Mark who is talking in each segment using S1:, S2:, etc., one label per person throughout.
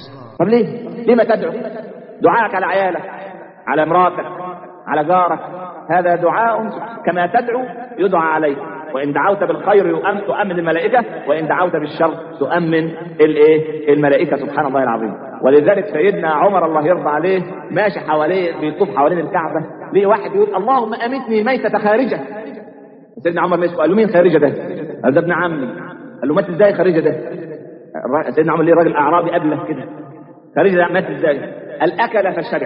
S1: طب ليه ليه ما تدعو دعائك على عيالك على امراتك على جارك هذا دعاء كما تدعو يدعى عليك وان دعوت بالخير يؤمن تؤمن الملائكه وان دعوت بالشر تؤمن الايه الملائكه سبحان الله العظيم ولذلك سيدنا عمر الله يرضى عليه ماشي حواليه بيطوف حوالين الكعبه ليه واحد يقول اللهم امتني ميته خارجه سيدنا عمر مسكه قال له مين خارجه ده؟ قال ده ابن عمي قال له مات ازاي خارجه ده؟ الر- سيدنا عمر ليه راجل اعرابي قبله كده خارجه ده مات ازاي؟ قال اكل فشبع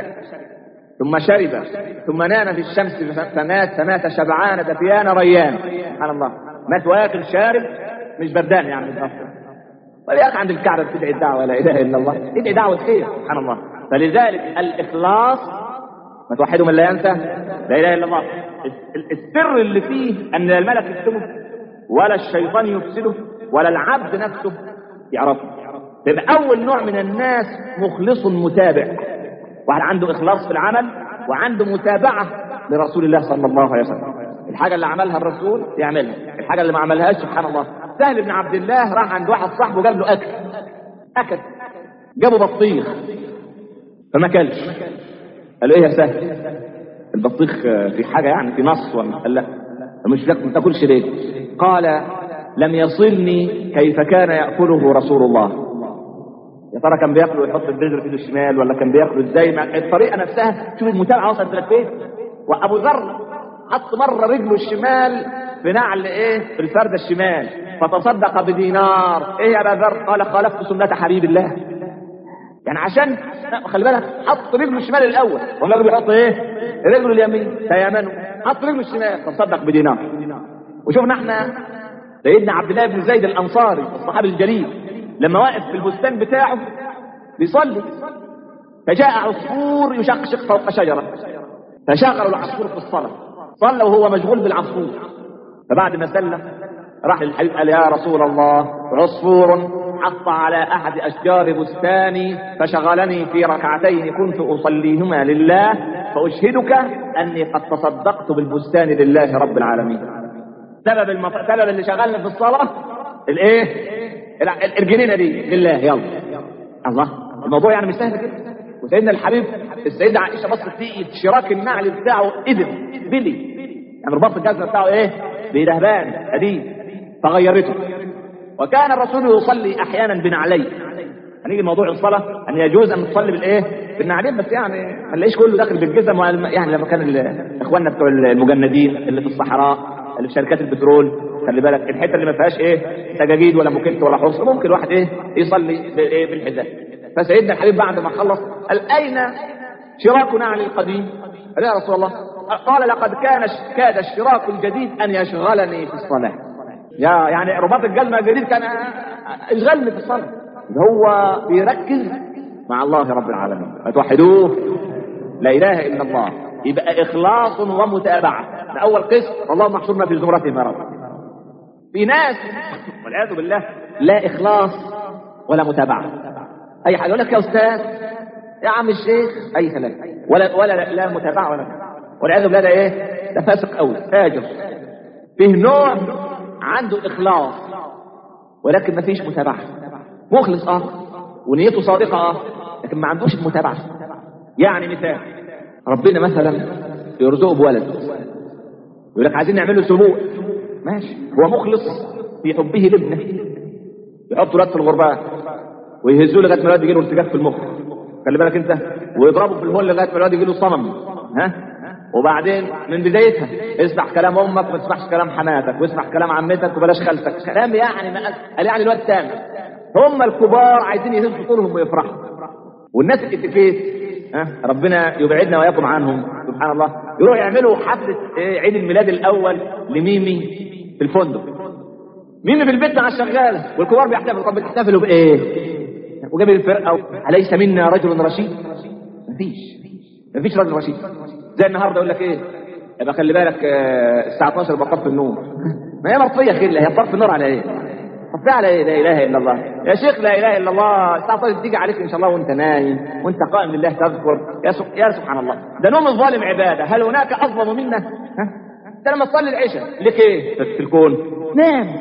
S1: ثم شرب ثم نام في الشمس فمات فمات شبعان دفيان ريان سبحان الله مات واكل شارب مش بردان يعني بالضبط طيب يا اخي عند الكعبه بتدعي الدعوه لا اله الا الله ادعي دعوه خير سبحان الله فلذلك الاخلاص ما توحدوا من لا ينسى لا اله الا الله ال- السر اللي فيه ان لا الملك يكتبه ولا الشيطان يفسده ولا العبد نفسه يعرفه يبقى اول نوع من الناس مخلص متابع واحد عنده اخلاص في العمل وعنده متابعه لرسول الله صلى الله عليه وسلم الحاجه اللي عملها الرسول يعملها الحاجه اللي ما عملهاش سبحان الله سهل بن عبد الله راح عند واحد صاحبه جاب له اكل اكل جابوا بطيخ فما كلش قال له ايه يا سهل البطيخ آه، في حاجه يعني في نص ولا قال لا مش لك ما تاكلش ليه قال لم يصلني كيف كان ياكله رسول الله يا ترى كان بياكله ويحط البذر في ايده الشمال ولا كان بياكله ازاي ما الطريقه نفسها شوف المتابعه وصلت لك فين وابو ذر حط مره رجله الشمال في نعل ايه في الفرده الشمال فتصدق بدينار ايه يا ابا ذر قال خالفت سنه حبيب الله يعني عشان لا، خلي بالك حط رجله الشمال الاول والراجل بيحط ايه رجله اليمين تيامنه حط رجله الشمال فتصدق بدينار وشوفنا احنا سيدنا عبد الله بن زيد الانصاري الصحابي الجليل لما واقف في البستان بتاعه بيصلي فجاء عصفور يشقشق فوق شجره فشغلوا العصفور في الصلاه صلى وهو مشغول بالعصفور فبعد ما سلم راح للحبيب قال يا رسول الله عصفور حط على احد اشجار بستاني فشغلني في ركعتين كنت اصليهما لله فاشهدك اني قد تصدقت بالبستان لله رب العالمين سبب المف... سبب اللي شغلني في الصلاه الايه ال- الجنينه دي لله يلا الله الموضوع يعني مش سهل كده وسيدنا الحبيب السيدة عائشة بصت لقيت شراك النعل بتاعه إذن بلي يعني رباط الجزمة بتاعه إيه؟ بيدهبان قديم فغيرته وكان الرسول يصلي أحيانا بنعلين هنيجي موضوع الصلاة أن يجوز أن تصلي بالإيه؟ بالنعلين بس يعني ما نلاقيش كله داخل بالجزم وال- يعني لما كان ال- إخواننا بتوع المجندين اللي في الصحراء اللي في شركات البترول خلي بالك الحته اللي ما فيهاش ايه سجاجيد ولا موكيت ولا حص ممكن واحد ايه يصلي بايه بالحذاء فسيدنا الحبيب بعد ما خلص قال اين شراك نعل القديم قال يا رسول الله قال لقد كان كاد الشراك الجديد ان يشغلني في الصلاه يا يعني رباط الجزمه الجديد كان يشغلني في الصلاه هو بيركز مع الله رب العالمين فتوحدوه لا اله الا الله يبقى اخلاص ومتابعه ده اول قسم اللهم احشرنا في زمرتهم يا رب في ناس والعياذ بالله لا اخلاص ولا متابعه اي حاجه يقول لك يا استاذ يا عم الشيخ اي كلام ولا ولا لا, لا متابعه ولا والعياذ بالله ده ايه ده فاسق قوي فاجر فيه نوع عنده اخلاص ولكن ما فيش متابعه مخلص اه ونيته صادقه اه لكن ما عندوش المتابعه يعني مثال ربنا مثلا يرزقه بولد يقول لك عايزين نعمل له سبوع ماشي هو مخلص في حبه لابنه يحط ولاد في الغربان ويهزوه لغايه ما الولد يجي له ارتجاف في المخ خلي بالك انت ويضربه في الهون لغايه ما الولد يجي له صمم ها وبعدين من بدايتها اسمع كلام امك وما تسمعش كلام حماتك واسمع كلام عمتك وبلاش خالتك كلام يعني ما قال قال يعني الواد تام هم الكبار عايزين يهزوا طولهم ويفرحوا والناس الاتيكيت ها ربنا يبعدنا واياكم عنهم سبحان الله يروحوا يعملوا حفله إيه، عيد الميلاد الاول لميمي في الفندق ميمي في البيت مع الشغاله والكبار بيحتفلوا طب بتحتفلوا بايه؟ وجاب الفرقه اليس منا رجل رشيد؟ مفيش مفيش رجل رشيد زي النهارده يقول لك ايه؟ يبقى خلي بالك آه، الساعه 12 بطفي النور ما هي مطفيه خله هي بطفي النور على ايه؟ طفي على ايه؟ لا اله الا الله يا شيخ لا اله الا الله الساعه 12 تيجي عليك ان شاء الله وانت نايم وانت قائم لله تذكر يا, سب... يا سبحان الله ده نوم الظالم عباده هل هناك اظلم منا؟ ها؟ انت لما تصلي العشاء لك ايه في الكون؟ نام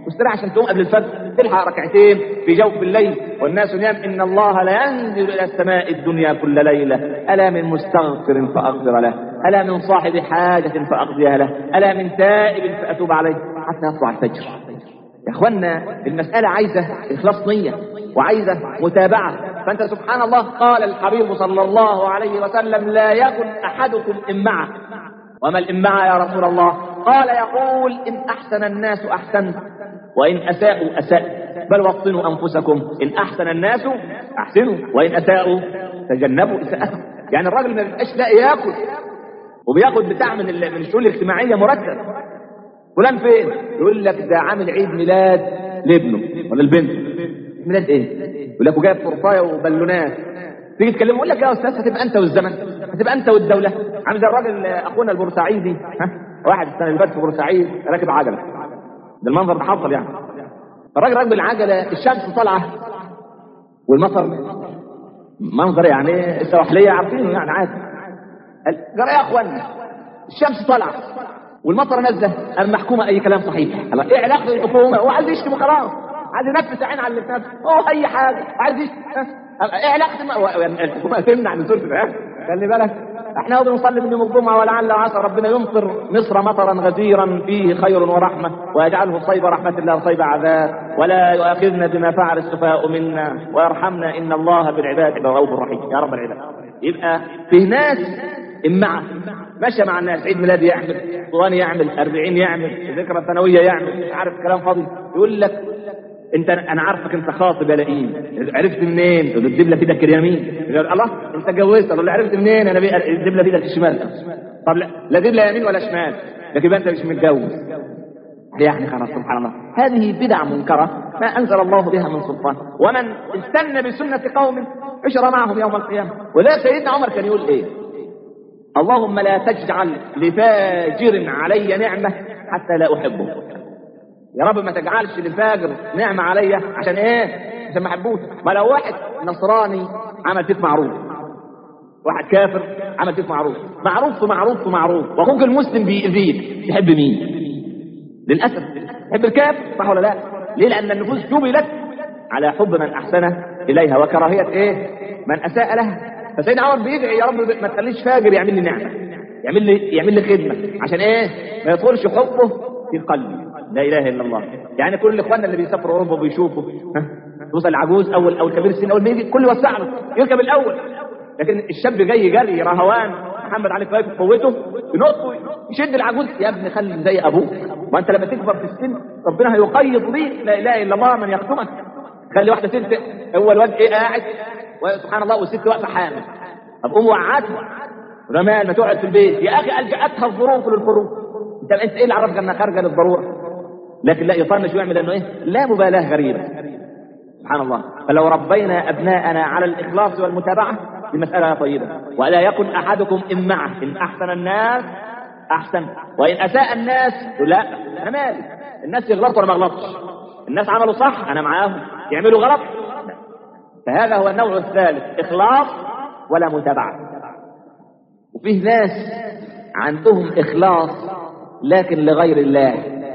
S1: مستريح عشان تقوم قبل الفجر تلحق ركعتين في جوف الليل والناس نيام ان الله لا ينزل الى السماء الدنيا كل ليله الا من مستغفر فاغفر له الا من صاحب حاجه فاقضيها له الا من تائب فاتوب عليه حتى يطلع الفجر يا اخوانا المساله عايزه اخلاص نيه وعايزه متابعه فانت سبحان الله قال الحبيب صلى الله عليه وسلم لا يكن احدكم امعه وما الامعه يا رسول الله قال يقول ان احسن الناس احسنت وان اساءوا اسات بل وطنوا انفسكم ان احسن الناس احسنوا وان اساءوا تجنبوا اساءتهم يعني الراجل ما بيبقاش لاقي ياكل وبياخد بتاع من ال- من الشؤون الاجتماعيه مرتب فلان فين؟ يقول لك ده عامل عيد ميلاد لابنه ولا البنت ميلاد ايه؟ يقول لك وجايب تورتايه وبالونات تيجي تكلمه يقول لك يا استاذ هتبقى انت والزمن هتبقى انت والدوله عامل زي الراجل اخونا البورسعيدي ها واحد السنه اللي فاتت في بورسعيد راكب عجله ده المنظر ده حصل يعني الراجل راكب العجله الشمس طالعه والمطر منظر يعني السواحليه عارفينه يعني عادي قال جرى يا اخوانا الشمس طالعه والمطر نازله المحكومه اي كلام صحيح الله ايه علاقه الحكومه هو عايز يشتم خلاص عايز ينفس عين على اللي في نفسه هو اي حاجه عايز يشتم ها؟ ايه علاقه الم- و- و- الحكومه تمنع نزول الفئات خلي بالك احنا بنصلي من يوم الجمعه ولعل عسى ربنا يمطر مصر مطرا غزيرا فيه خير ورحمه ويجعله صيب رحمه الله وصيب عذاب ولا يؤاخذنا بما فعل السفهاء منا ويرحمنا ان الله بالعباد رؤوف رحيم يا رب العباد يبقى في ناس امعة ماشي مع الناس عيد ميلاد يعمل طوان يعمل أربعين يعمل ذكرى ثانوية يعمل مش عارف كلام فاضي يقول لك انت انا عارفك انت خاطب يا لئيم عرفت منين؟ تقول له الدبله في ايدك اليمين يقول الله انت اتجوزت اقول له عرفت منين؟ انا بي- الدبله في ايدك الشمال طب لا لا دبله يمين ولا شمال لكن يبقى انت مش متجوز يعني خلاص سبحان الله هذه بدع منكرة ما أنزل الله بها من سلطان ومن استنى بسنة قوم عشر معهم يوم القيامة ولا سيدنا عمر كان يقول إيه اللهم لا تجعل لفاجر علي نعمة حتى لا أحبه يا رب ما تجعلش للفاجر نعمة عليا عشان ايه عشان ما احبوش ما لو واحد نصراني عمل فيك معروف واحد كافر عمل فيك معروف معروف في معروف في معروف واخوك المسلم بيأذيك تحب مين للاسف تحب الكافر صح ولا لا ليه لان النفوس جبلت على حب من احسن اليها وكراهيه ايه من اساء لها فسيدنا عمر بيدعي يا رب ما تخليش فاجر يعمل لي نعمه يعمل لي يعمل لي خدمه عشان ايه ما يدخلش حبه في قلبي لا اله الا الله يعني كل اخواننا اللي بيسافروا اوروبا وبيشوفوا ها، توصل العجوز اول او الكبير السن اول ما يجي كل يوسع له يركب الاول لكن الشاب جاي جري رهوان محمد علي كلايف قوته ينط يشد العجوز يا ابني خلي زي ابوك ما انت لما تكبر في السن ربنا هيقيض بيك لا اله الا الله من يخدمك خلي واحده ست هو الواد ايه قاعد وسبحان الله والست واقفه حامل طب قوم وقعتها رمال ما تقعد في البيت يا اخي الجاتها الظروف للخروج انت انت ايه اللي عرفك انها خارجه للضروره لكن لا يطنش ويعمل انه ايه لا مبالاه غريبه سبحان الله فلو ربينا ابناءنا على الاخلاص والمتابعه دي مساله طيبه ولا يكن احدكم امعه ان احسن الناس احسن وان اساء الناس يقول لا انا مالي الناس يغلطوا انا ما اغلطش الناس عملوا صح انا معاهم يعملوا غلط فهذا هو النوع الثالث اخلاص ولا متابعه وفيه ناس عندهم اخلاص لكن لغير الله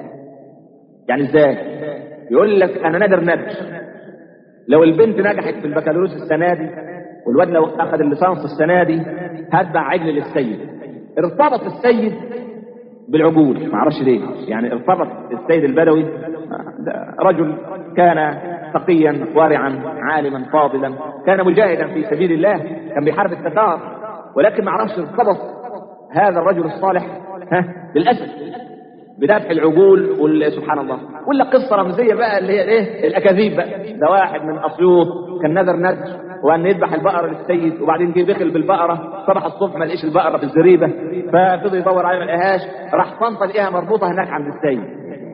S1: يعني ازاي يقول لك انا نادر ندر لو البنت نجحت في البكالوريوس السنه دي والواد لو اخذ الليسانس السنه دي هتبع عجل للسيد ارتبط السيد بالعجول ما اعرفش ليه يعني ارتبط السيد البدوي ده رجل كان تقيا ورعا عالما فاضلا كان مجاهدا في سبيل الله كان بيحارب التتار ولكن ما اعرفش ارتبط هذا الرجل الصالح ها للاسف بذبح العجول وال- سبحان الله ولا قصه رمزيه بقى اللي هي ايه الاكاذيب بقى ده واحد من اسيوط كان نذر ندر وان يذبح البقره للسيد وبعدين جه دخل بالبقره صبح الصبح ما لقيش البقره في الزريبه ففضل يدور عليها ما لقاهاش راح طنطا لقيها مربوطه هناك عند السيد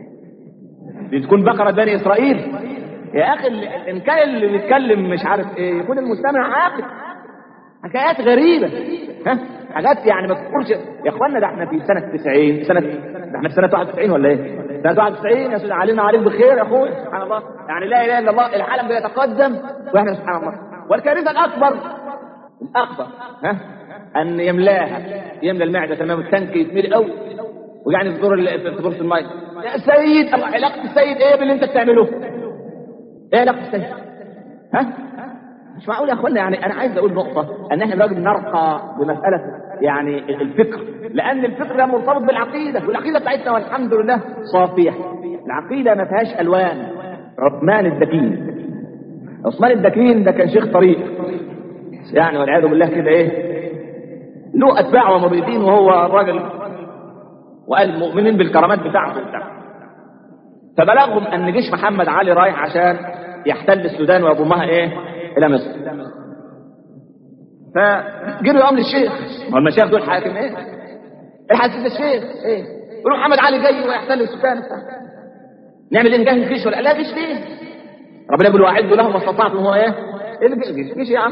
S1: دي تكون بقره بني اسرائيل يا اخي اللي- ان كان اللي بيتكلم مش عارف ايه يكون المستمع عاقل حكايات غريبة ها حاجات يعني ما تقولش يا اخوانا ده احنا في سنة 90 سنة ده احنا في سنة 91 ولا ايه؟ سنة 91 يا سيدي علينا عليك بخير يا اخوي سبحان الله يعني لا اله الا الله العالم بيتقدم واحنا سبحان الله والكارثة الأكبر الأكبر ها أن يملاها يملى المعدة تمام التانك يتملي قوي ويعني في دور ال- في دورة المية يا سيد الله علاقه السيد ايه باللي انت بتعمله ايه علاقه السيد ها مش معقول يا اخوانا يعني انا عايز اقول نقطه ان احنا لازم نرقى بمساله يعني الفكر لان الفكر ده مرتبط بالعقيده والعقيده بتاعتنا والحمد لله صافيه العقيده ما فيهاش الوان عثمان الدكين عثمان الدكين ده كان شيخ طريق يعني والعياذ بالله كده ايه له اتباع ومريدين وهو الراجل وقال مؤمنين بالكرامات بتاعته بتاعته فبلغهم ان جيش محمد علي رايح عشان يحتل السودان ويضمها ايه الى مصر فجروا يوم للشيخ ما المشايخ دول حاكم ايه الحسيس الشيخ ايه يقولوا محمد علي جاي ويحتل السودان نعمل ايه نجهز جيش ولا لا جيش ليه ربنا يقول واعدوا لهم ما استطعتم هو ايه ايه الجيش جيش يا عم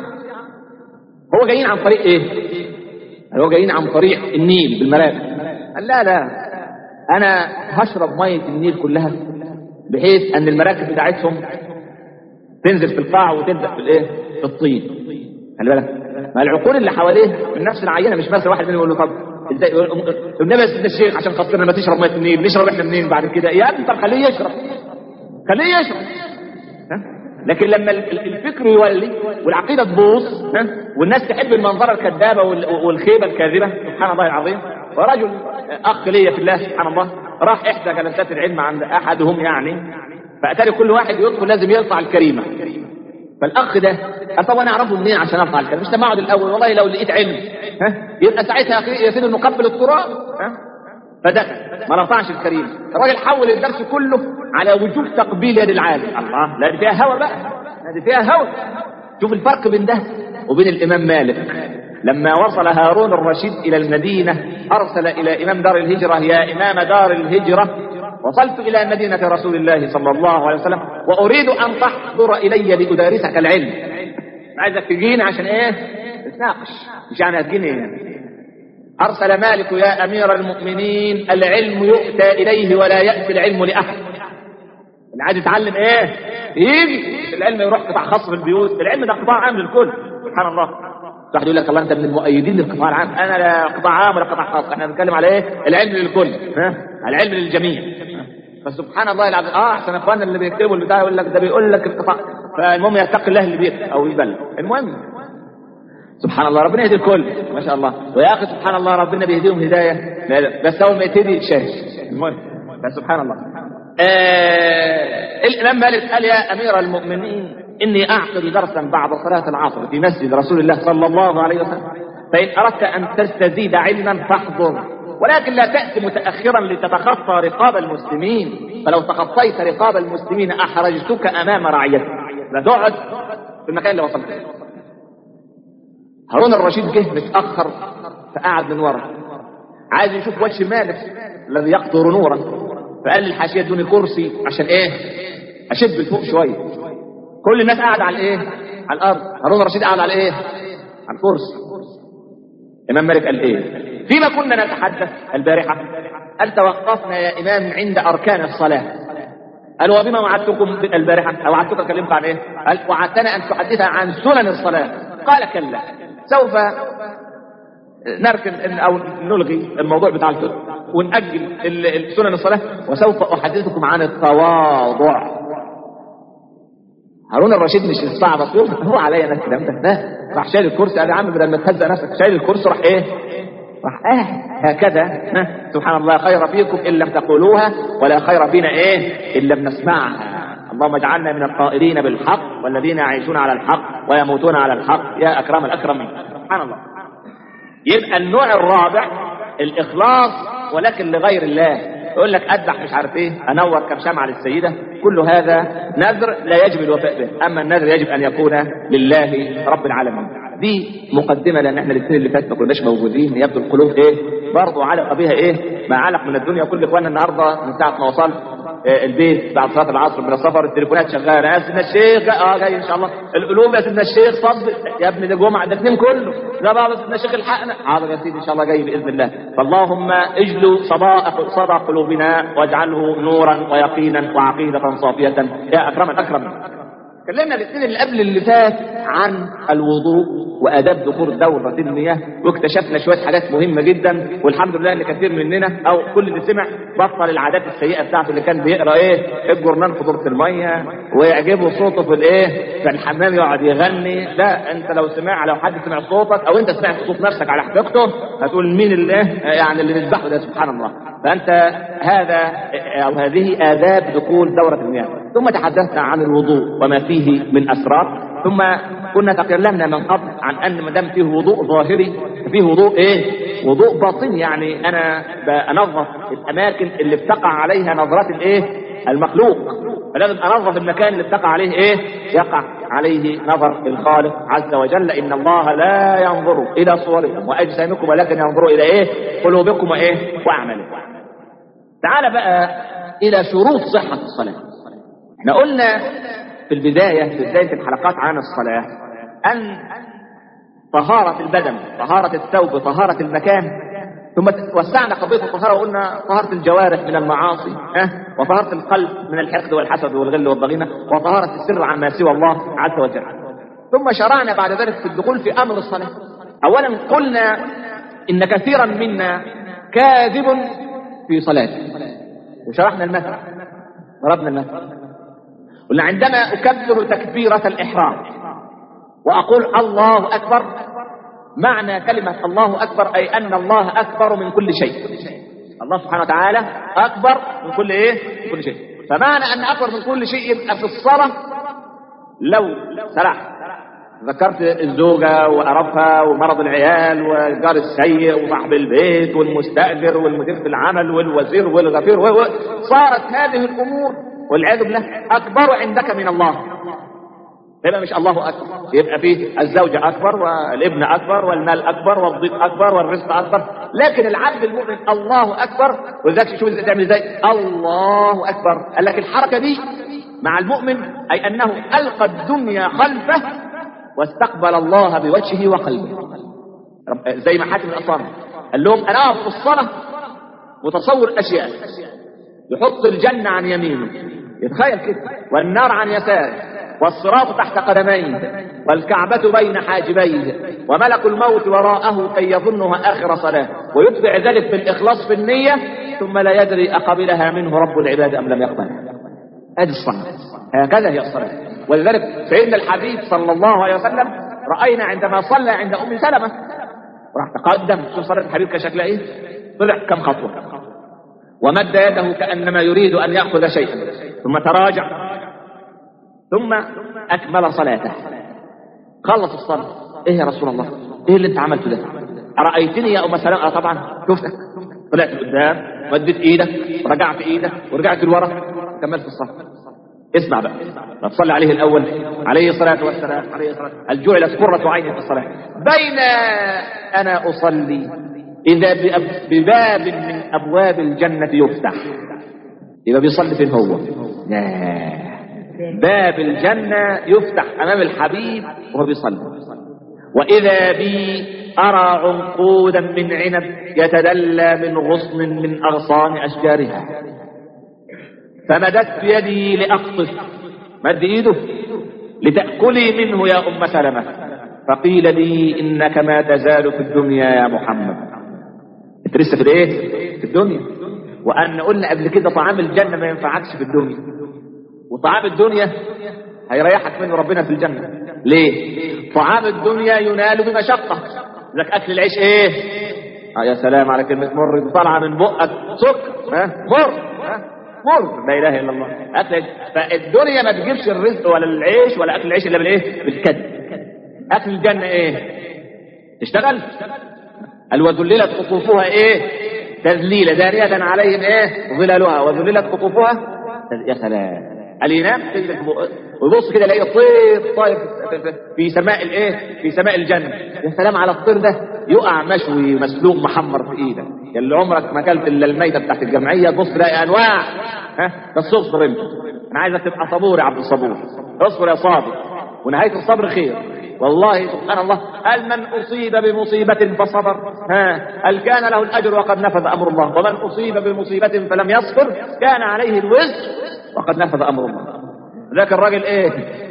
S1: هو جايين عن طريق ايه هو جايين عن طريق النيل بالمراكب قال لا لا انا هشرب ميه النيل كلها بحيث ان المراكب بتاعتهم تنزل في القاع وتبدا في الايه في الطين خلي بالك ما العقول اللي حواليه من نفس العينه مش مثلا واحد منهم يقول له طب ازاي النبي يا سيدنا الشيخ عشان خاطرنا ما تشرب ميه النيل نشرب احنا منين بعد كده يا ابني طب خليه يشرب خليه يشرب ها؟ لكن لما الفكر يولي والعقيده تبوظ ها؟ والناس تحب المنظره الكذابه والخيبه الكاذبه سبحان الله العظيم ورجل اخ لي في الله سبحان الله راح احدى جلسات العلم عند احدهم يعني فاتاري كل واحد يدخل لازم يرفع الكريمه فالاخ ده قال طب انا اعرفه منين عشان ارفع الكريمه مش اقعد الاول والله لو لقيت علم ها يبقى ساعتها يا سيدي نقبل التراب ها فدخل ما رفعش الكريمه الراجل حول الدرس كله على وجوب تقبيل يد العالم الله لا دي فيها هوى بقى لا دي فيها هوى شوف الفرق بين ده وبين الامام مالك لما وصل هارون الرشيد الى المدينه ارسل الى امام دار الهجره يا امام دار الهجره وصلت الى مدينه رسول الله صلى الله عليه وسلم واريد ان تحضر الي لادارسك العلم عايزك تجيني عشان ايه نتناقش مش يعني هتجيني يعني. ارسل مالك يا امير المؤمنين العلم يؤتى اليه ولا ياتي العلم لاحد اللي عايز يتعلم ايه يجي العلم يروح قطاع خاص في البيوت العلم ده قطاع عام للكل سبحان الله واحد يقول لك الله انت من المؤيدين للقطاع العام انا لا قطاع عام ولا قطاع خاص احنا بنتكلم على ايه العلم للكل ها العلم للجميع فسبحان الله العظيم اه احسن اخواننا اللي بيكتبوا البتاع يقول لك ده بيقول لك القطاع فالمهم يتقي الله اللي بيكتب او يبلغ المهم سبحان الله ربنا يهدي الكل ما شاء الله ويا اخي سبحان الله ربنا بيهديهم هدايه لا لا بس اول ما يبتدي شاهد المهم فسبحان الله آه الامام مالك قال يا امير المؤمنين اني اعقد درسا بعد صلاه العصر في مسجد رسول الله صلى الله عليه وسلم فان اردت ان تستزيد علما فاحضر ولكن لا تأتي متأخرا لتتخطى رقاب المسلمين فلو تخطيت رقاب المسلمين أحرجتك أمام رعيتك لا تقعد في المكان اللي وصلت هارون الرشيد جه متأخر فقعد من ورا عايز يشوف وجه مالك الذي يقطر نورا فقال للحاشية ادوني كرسي عشان ايه اشد لفوق شوية كل الناس قاعد على الايه على الارض هارون الرشيد قاعد على ايه على الكرسي امام مالك قال ايه فيما كنا نتحدث البارحة هل توقفنا يا إمام عند أركان الصلاة قال وبما وعدتكم البارحة أو وعدتك أكلمك عن إيه قال وعدتنا أن تحدث عن سنن الصلاة قال كلا سوف نركن أو نلغي الموضوع بتاع الفقه ونأجل سنن الصلاة وسوف أحدثكم عن التواضع هارون الرشيد مش الصعب اصل هو عليا انا الكلام ده ده راح شايل الكرسي قال يا عم بدل ما تهزق نفسك شايل الكرسي راح ايه راح آه هكذا ها سبحان الله خير فيكم إن لم تقولوها ولا خير فينا إيه إن لم نسمعها اللهم اجعلنا من القائلين بالحق والذين يعيشون على الحق ويموتون على الحق يا أكرم الأكرمين سبحان الله يبقى النوع الرابع الإخلاص ولكن لغير الله يقول لك أذبح مش عارف إيه أنور كم شمعة للسيدة كل هذا نذر لا يجب الوفاء به أما النذر يجب أن يكون لله رب العالمين دي مقدمه لان احنا الاثنين اللي فات ما كناش موجودين يبدو القلوب ايه برضه علق بها ايه ما علق من الدنيا كل اخواننا النهارده من ساعه ما وصلت آه البيت بعد صلاه العصر من السفر التليفونات شغاله يا سيدنا الشيخ اه جاي ان شاء الله القلوب يا سيدنا الشيخ صدق يا ابني ده جمعه ده اثنين كله لا بابا سيدنا الشيخ الحقنا حاضر يا سيدي ان شاء الله جاي باذن الله فاللهم اجلوا صدى صدى قلوبنا واجعله نورا ويقينا وعقيده صافيه يا اكرم الاكرم كلمنا الاثنين اللي قبل اللي فات عن الوضوء واداب دخول دوره المياه واكتشفنا شويه حاجات مهمه جدا والحمد لله ان كثير مننا او كل اللي سمع بطل العادات السيئه بتاعته اللي كان بيقرا ايه الجورنال في دورة الميه ويعجبه صوته في الايه في الحمام يقعد يغني لا انت لو سمع لو حد سمع صوتك او انت سمعت صوت نفسك على حقيقته هتقول مين اللي يعني اللي بيذبحه ده سبحان الله فانت هذا او هذه آداب دخول دورة المياه ثم تحدثنا عن الوضوء وما فيه من اسرار ثم كنا تكلمنا من قبل عن ان ما دام فيه وضوء ظاهري فيه وضوء ايه؟ وضوء باطني يعني انا بنظف الاماكن اللي بتقع عليها نظرات الايه؟ المخلوق فلازم انظف المكان اللي بتقع عليه ايه؟ يقع عليه نظر الخالق عز وجل ان الله لا ينظر الى صوركم واجسامكم ولكن ينظر الى ايه؟ قلوبكم وايه؟ واعمالكم. تعال بقى الى شروط صحه الصلاه. احنا قلنا في البداية في بداية الحلقات عن الصلاة أن طهارة البدن طهارة الثوب طهارة المكان ثم وسعنا قضية الطهارة وقلنا طهارة الجوارح من المعاصي أه؟ وطهارة القلب من الحقد والحسد والغل والضغينة وطهارة السر عما سوى الله عز وجل ثم شرعنا بعد ذلك في الدخول في أمر الصلاة أولا قلنا إن كثيرا منا كاذب في صلاته وشرحنا المثل ضربنا المثل قلنا عندما أكبر تكبيرة الإحرام وأقول الله أكبر معنى كلمة الله أكبر أي أن الله أكبر من كل شيء الله سبحانه وتعالى أكبر من كل إيه؟ من كل شيء فمعنى أن أكبر من كل شيء يبقى في الصلاة لو سرحت ذكرت الزوجة وقرفها ومرض العيال والجار السيء وصاحب البيت والمستأجر والمدير في العمل والوزير والغفير صارت هذه الأمور والعياذ بالله اكبر عندك من الله يبقى مش الله اكبر يبقى فيه الزوجة اكبر والابن اكبر والمال اكبر والضيق اكبر والرزق اكبر لكن العبد المؤمن الله اكبر ولذلك شوف ازاي تعمل ازاي الله اكبر قال لك الحركة دي مع المؤمن اي انه القى الدنيا خلفه واستقبل الله بوجهه وقلبه زي ما حاتم الاصم قال لهم انا اقف في الصلاه متصور اشياء يحط الجنه عن يمينه يتخيل كده والنار عن يساره والصراط تحت قدميه والكعبة بين حاجبيه وملك الموت وراءه كي يظنها آخر صلاة ويتبع ذلك بالإخلاص في النية ثم لا يدري أقبلها منه رب العباد أم لم يقبلها هذه الصلاة هكذا هي الصلاة ولذلك سيدنا الحبيب صلى الله عليه وسلم رأينا عندما صلى عند أم سلمة راح تقدم شوف صلاة الحبيب كشكلها إيه طلع كم خطوة ومد يده كأنما يريد أن يأخذ شيئا ثم تراجع ثم أكمل صلاته خلص الصلاة إيه يا رسول الله إيه اللي أنت عملته ده أرأيتني يا أم سلمة آه طبعا شفتك طلعت قدام مدت إيدك ورجعت إيدك ورجعت لورا كملت الصلاة اسمع بقى تصلي عليه الأول عليه الصلاة والسلام عليه الصلاة هل جعلت قرة عيني في الصلاة بين أنا أصلي إذا بباب من أبواب الجنة يفتح يبقى بيصلي فين هو لا باب الجنة يفتح أمام الحبيب وهو بيصلي وإذا بي أرى عنقودا من عنب يتدلى من غصن من أغصان أشجارها فمددت يدي لأقطف مد إيده لتأكلي منه يا أم سلمة فقيل لي إنك ما تزال في الدنيا يا محمد انت لسه في الايه في الدنيا وان قلنا قبل كده طعام الجنه ما ينفعكش في الدنيا وطعام الدنيا هيريحك منه ربنا في الجنه ليه طعام الدنيا ينال بمشقه لك اكل العيش ايه آه يا سلام على كلمه مر طالعه من بقك سكر ها مر ها مر لا اله الا الله اكل فالدنيا ما تجيبش الرزق ولا العيش ولا اكل العيش الا بالايه بالكد اكل الجنه ايه تشتغل قال وذللت قطوفها ايه تذليلا دانية عليهم ايه ظلالها وذللت قطوفها يا سلام قال ينام ويبص كده يلاقي طير طاير في سماء الايه في سماء الجنه يا سلام على الطير ده يقع مشوي مسلوق محمر في ايدك اللي عمرك ما اكلت الا الميته بتاعت الجمعيه تبص تلاقي انواع ها بس اصبر انت انا عايزك تبقى صبور يا عبد الصبور اصبر يا صابر ونهايه الصبر خير والله سبحان الله هل من أصيب بمصيبة فصبر ها هل كان له الأجر وقد نفذ أمر الله ومن أصيب بمصيبة فلم يصبر كان عليه الوزر وقد نفذ أمر الله ذاك الراجل إيه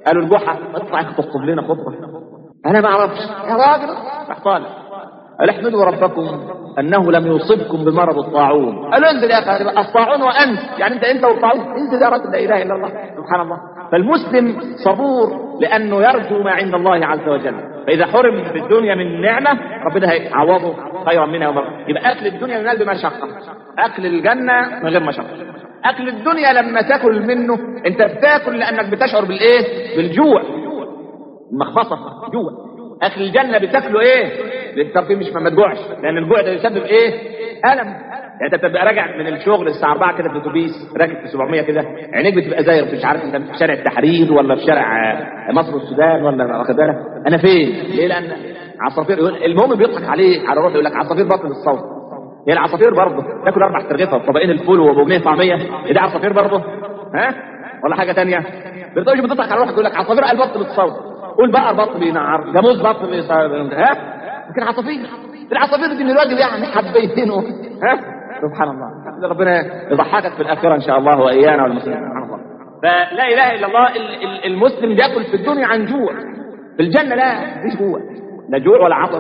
S1: قالوا الجحا اطلع تخطب لنا خطبه انا ما اعرفش يا راجل راح طالع قال احمدوا ربكم انه لم يصبكم بمرض الطاعون قالوا انزل يا اخي الطاعون وانت يعني انت انت والطاعون انزل يا راجل لا اله الا الله سبحان الله فالمسلم صبور لانه يرجو ما عند الله عز وجل فاذا حرم في الدنيا من نعمه ربنا هيعوضه خيرا منها ومرة. يبقى اكل الدنيا ينال بمشقه اكل الجنه من غير مشقه اكل الدنيا لما تاكل منه انت بتاكل لانك بتشعر بالايه بالجوع المخفصه جوع اكل الجنه بتاكله ايه للترفيه مش ما تجوعش لان الجوع ده يسبب ايه الم يعني انت بتبقى راجع من الشغل الساعه 4 كده في الاتوبيس راكب في 700 كده عينيك بتبقى زاير مش عارف انت في شارع التحرير ولا في شارع مصر والسودان ولا واخد بالك انا فين ليه لان عصافير يقول المهم بيضحك عليه على روحه يقول لك عصافير بطل الصوت هي العصافير برضه تاكل اربع ترغيفه وطبقين الفول وابو جنيه طعميه ايه ده عصافير برضه ها ولا حاجه ثانيه بتقولش بتضحك على روحك يقول لك عصافير قال بط بالصوت قول بقر بط بينعر جاموس بط بيصاب ها لكن عصافير العصافير دي من الواجب يعني حبيتينه ها سبحان الله ربنا يضحكك في الاخره ان شاء الله وايانا والمسلمين سبحان الله فلا اله الا الله المسلم بياكل في الدنيا عن جوع في الجنه لا مفيش جوع لا جوع ولا عطش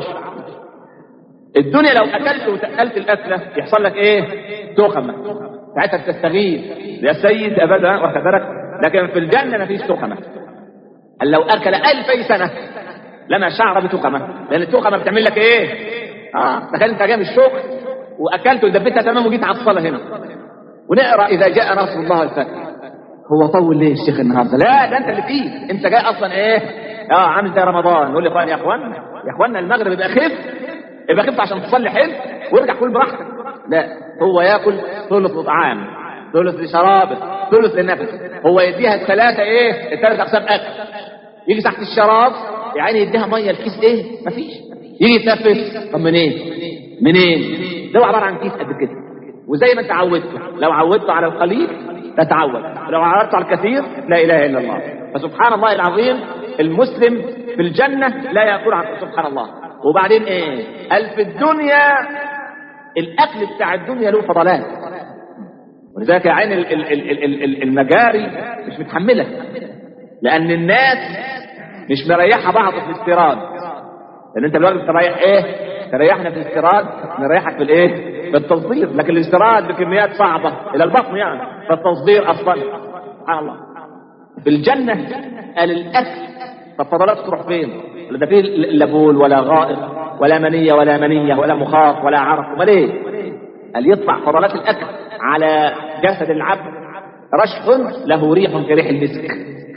S1: الدنيا لو اكلت وتقلت الاكله يحصل لك ايه تخمه ساعتها تستغيث يا سيد ابدا واخد بالك لكن في الجنه مفيش تخمه قال لو اكل الفي سنه لما شعر بتخمه لان التخمه بتعمل لك ايه اه تخيل انت جاي من الشغل واكلت ودبيتها تمام وجيت على الصلاه هنا ونقرا اذا جاء نصر الله الفتح هو طول ليه الشيخ النهارده لا ده انت اللي فيه انت جاي اصلا ايه اه عامل زي رمضان نقول لاخوان يا اخوان يا اخوانا المغرب يبقى خف يبقى خف عشان تصلي حلو وارجع كل براحتك لا هو ياكل ثلث طعام ثلث لشرابه ثلث لنفس هو يديها الثلاثه ايه الثلاث اقسام اكل يجي تحت الشراب يعني يديها ميه الكيس ايه مفيش يجي يتنفس طب منين منين ده عباره عن كيس قد كده وزي ما انت عودته لو عودته على القليل تتعود لو عودته على الكثير لا اله الا الله فسبحان الله العظيم المسلم في الجنه لا ياكل عن سبحان الله وبعدين ايه قال في الدنيا الاكل بتاع الدنيا له فضلات ولذلك يا عين المجاري مش متحمله لان الناس مش مريحه بعض في الاستيراد لان انت دلوقتي بتريح ايه تريحنا في الاستيراد نريحك في الايه في التصدير لكن الاستيراد بكميات صعبه الى البطن يعني فالتصدير اصلا سبحان الله في الجنه قال الاكل فالفضلات تروح فين لا ده فيه لا بول ولا غائط ولا منيه ولا منيه ولا مخاط ولا عرق امال ايه قال يطلع فضلات الاكل على جسد العبد رشح له ريح كريح المسك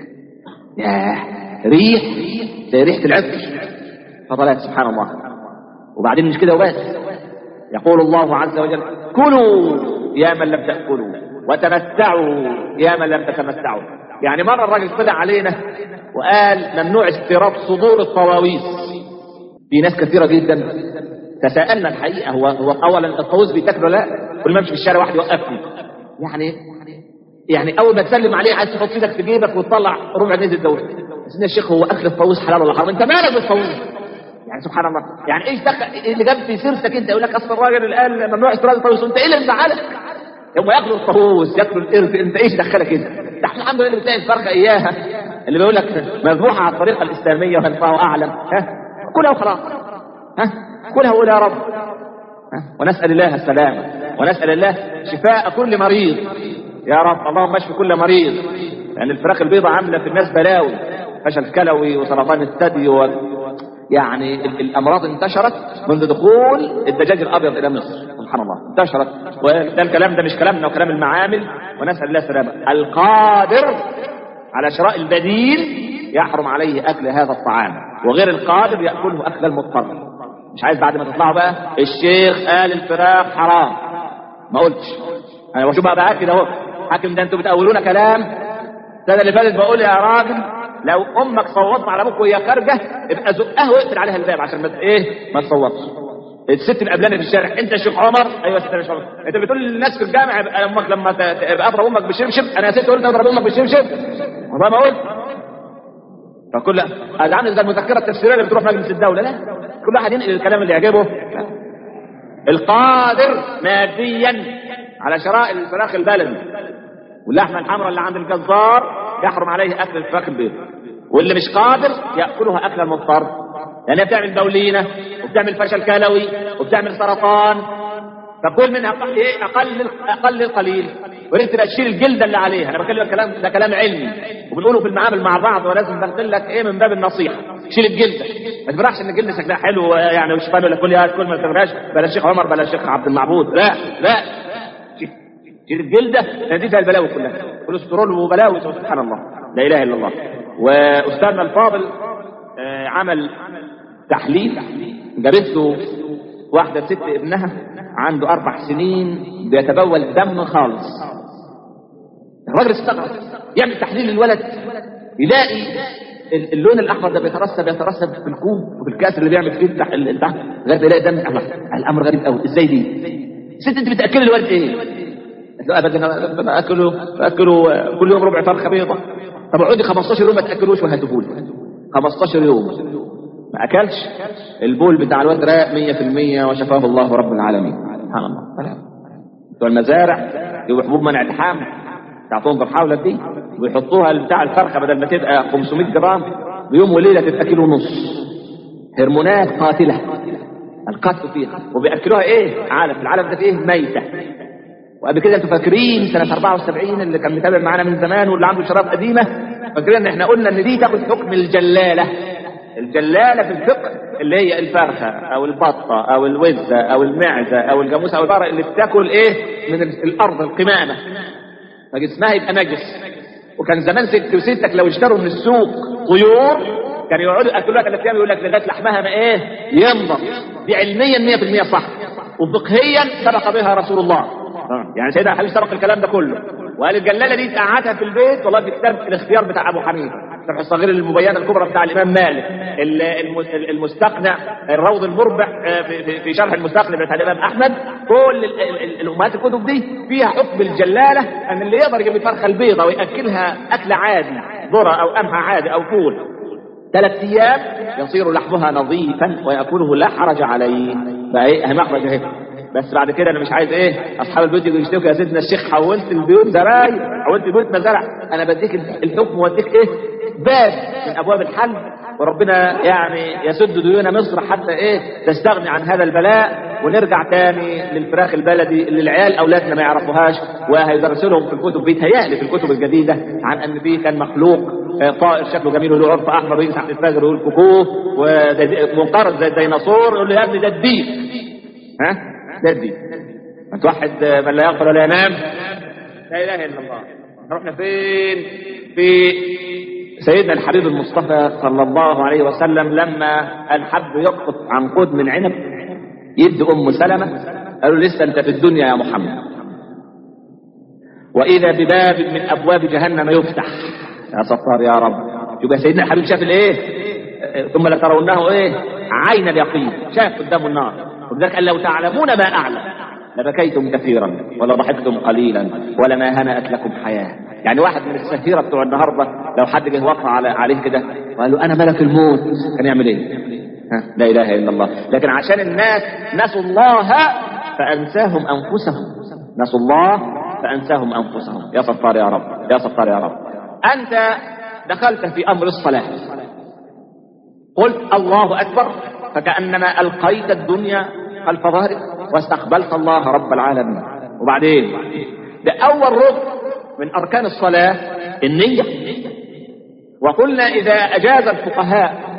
S1: ياه ريح زي ريحه العطر فضلات سبحان الله وبعدين مش كده وبس يقول الله عز وجل كلوا يا من لم تأكلوا وتمتعوا يا من لم تتمتعوا يعني مرة الراجل طلع علينا وقال ممنوع استيراد صدور الطواويس في ناس كثيرة جدا تساءلنا الحقيقة هو هو أولا الطاووس بيتاكل ولا لا؟ كل ما امشي في الشارع واحد يوقفني يعني يعني أول ما تسلم عليه عايز تحط ايدك في جيبك وتطلع ربع نزل دوري سيدنا الشيخ هو أكل الطاووس حلال ولا حرام؟ أنت مالك بالطاووس؟ يعني سبحان الله يعني ايش دخل إيه اللي جاب في سيرتك انت يقول لك اصل الراجل اللي قال ممنوع استيراد الطاووس وانت ايه اللي مزعلك؟ هم ياكلوا الطاووس ياكلوا القرد انت ايش دخلك انت؟ ده احنا الحمد لله بتلاقي الفرخه اياها اللي بيقول لك مذبوحه على الطريقه الاسلاميه والله اعلم ها كلها وخلاص ها كلها وقول يا رب ها ونسال الله السلامه ونسال الله شفاء كل مريض يا رب اللهم اشف كل مريض لان يعني الفراخ البيضاء عامله في الناس بلاوي فشل كلوي وسرطان الثدي و... يعني الامراض انتشرت منذ دخول الدجاج الابيض الى مصر سبحان الله انتشرت وده الكلام ده مش كلامنا وكلام المعامل ونسال الله السلامه القادر على شراء البديل يحرم عليه اكل هذا الطعام وغير القادر ياكله اكل المضطر مش عايز بعد ما تطلعوا بقى الشيخ قال الفراخ حرام ما قلتش انا بشوف بقى باكد اهو حاكم ده انتوا بتقولونا كلام السنه اللي فاتت بقول يا راجل لو امك صوتت على ابوك وهي خارجه ابقى زقها واقفل عليها الباب عشان ما ايه ما تصوتش الست القبلاني في الشارع انت يا شيخ عمر ايوه ست شيخ عمر انت بتقول للناس في الجامع يبقى امك لما تبقى اضرب امك بالشبشب انا يا ست قلت اضرب امك بالشبشب والله ما قلت فكل هذا عامل زي المذكره التفسيريه اللي بتروح مجلس الدوله لا كل واحد ينقل الكلام اللي يعجبه القادر ماديا على شراء الفراخ البلدي واللحمه الحمراء اللي عند الجزار يحرم عليه اكل الفراخ البيض واللي مش قادر ياكلها اكل المضطر لانها بتعمل بولينه وبتعمل فشل كلوي وبتعمل سرطان فكل منها أقل إيه؟ اقل اقل القليل ولازم تبقى تشيل الجلده اللي عليها انا بكلمك كلام ده كلام علمي وبنقوله في المعامل مع بعض ولازم بنقل لك ايه من باب النصيحه شيل الجلده ما تفرحش ان الجلده شكلها حلو يعني وش فاهم كل يا كل ما تفرحش بلا الشيخ عمر بلا الشيخ عبد المعبود لا لا شيل- شيل الجلده لان دي فيها البلاوي كلها كوليسترول وبلاوي سبحان الله لا اله الا الله واستاذنا الفاضل آه، عمل تحليل جابت له واحده ست ابنها عنده اربع سنين بيتبول دم خالص الراجل استغرب يعمل تحليل للولد يلاقي ال- اللون الاحمر ده بيترسب يترسب في الكوب وفي الكاس اللي بيعمل فيه التح- ال- التحت لغايه ما يلاقي دم الله الامر غريب قوي ازاي دي؟ ست انت بتاكلي الولد ايه؟ قالت له ابدا انا باكله باكله كل يوم ربع فرخه بيضه طب اقعدي 15 يوم ما تاكلوش وهاتهولي 15 يوم ما اكلش البول بتاع الواد راق 100% وشفاه الله رب العالمين سبحان الله بتوع المزارع يجيبوا حبوب منع الحمل تعطوهم بالحاولة دي ويحطوها بتاع الفرخه بدل ما تبقى 500 جرام بيوم وليله تبقى كيلو ونص هرمونات قاتله القتل فيها وبياكلوها ايه؟ علف العلف ده فيه ميته وقبل كده انتوا فاكرين سنه 74 اللي كان متابع معانا من زمان واللي عنده شراب قديمه فاكرين ان احنا قلنا ان دي تاخد حكم الجلاله الجلاله في الفقه اللي هي الفرخه او البطه او الوزه او المعزه او الجاموسه او البقره اللي بتاكل ايه من ال- الارض القمامه فجسمها يبقى نجس وكان زمان ست وستك لو اشتروا من السوق طيور كانوا يقعدوا ياكلوها ثلاث ايام يقول لك لغايه لحمها ما ايه ينضف دي علميا 100% صح وفقهيا سبق بها رسول الله يعني سيدنا الحبيب سبق الكلام ده كله وقال الجلاله دي تقعدها في البيت والله في كتاب الاختيار بتاع ابو حنيفه الشرح الصغير المبينه الكبرى بتاع الامام مالك ال- الم- المستقنع الروض المربع آه، في- في- في شرح المستقنع بتاع الامام احمد كل ال- ال- ال- الامهات الكتب دي فيها حكم الجلاله ان اللي يقدر يجيب الفرخه البيضه وياكلها اكل عادي ذره او قمح عادي او فول ثلاث ايام يصير لحمها نظيفا وياكله لا حرج عليه بقى ايه اهي مخرج اهي بس بعد كده انا مش عايز ايه اصحاب البيوت يجوا يشتكوا يا سيدنا الشيخ حولت البيوت زراير حولت البيوت مزارع انا بديك الحكم واديك ايه باب من ابواب الحل وربنا يعني يسد ديون مصر حتى ايه تستغني عن هذا البلاء ونرجع تاني للفراخ البلدي اللي العيال اولادنا ما يعرفوهاش وهيدرسوا لهم في الكتب بيتهيألي في الكتب الجديده عن ان في كان مخلوق آه، طائر شكله جميل وله عرف احمر ويجي تحت الفجر ويقول كوكو ومنقرض زي الديناصور يقول له يا ابني ده الديك ها ده الديك ما توحد آه، من لا يغفر ولا ينام لا اله الا الله رحنا فين في سيدنا الحبيب المصطفى صلى الله عليه وسلم لما الحب يقطف عنقود من عنب يدي ام سلمه قالوا لسه انت في الدنيا يا محمد واذا بباب من ابواب جهنم يفتح يا ستار يا رب يبقى سيدنا الحبيب شاف الايه ثم لترونه ايه عين اليقين شاف قدامه النار ولذلك قال لو تعلمون ما اعلم لبكيتم كثيرا ولضحكتم قليلا ولما هنأت لكم حياه يعني واحد من السفيرة بتوع النهارده لو حد جه وقع على عليه كده وقال له انا ملك الموت كان يعمل ايه؟ ها لا اله الا الله لكن عشان الناس نسوا الله فانساهم انفسهم نسوا الله فانساهم انفسهم يا ستار يا رب يا ستار يا رب انت دخلت في امر الصلاه قلت الله اكبر فكانما القيت الدنيا خلف ظهرك واستقبلت الله رب العالمين وبعدين ده اول ركن من اركان الصلاه النيه وقلنا اذا اجاز الفقهاء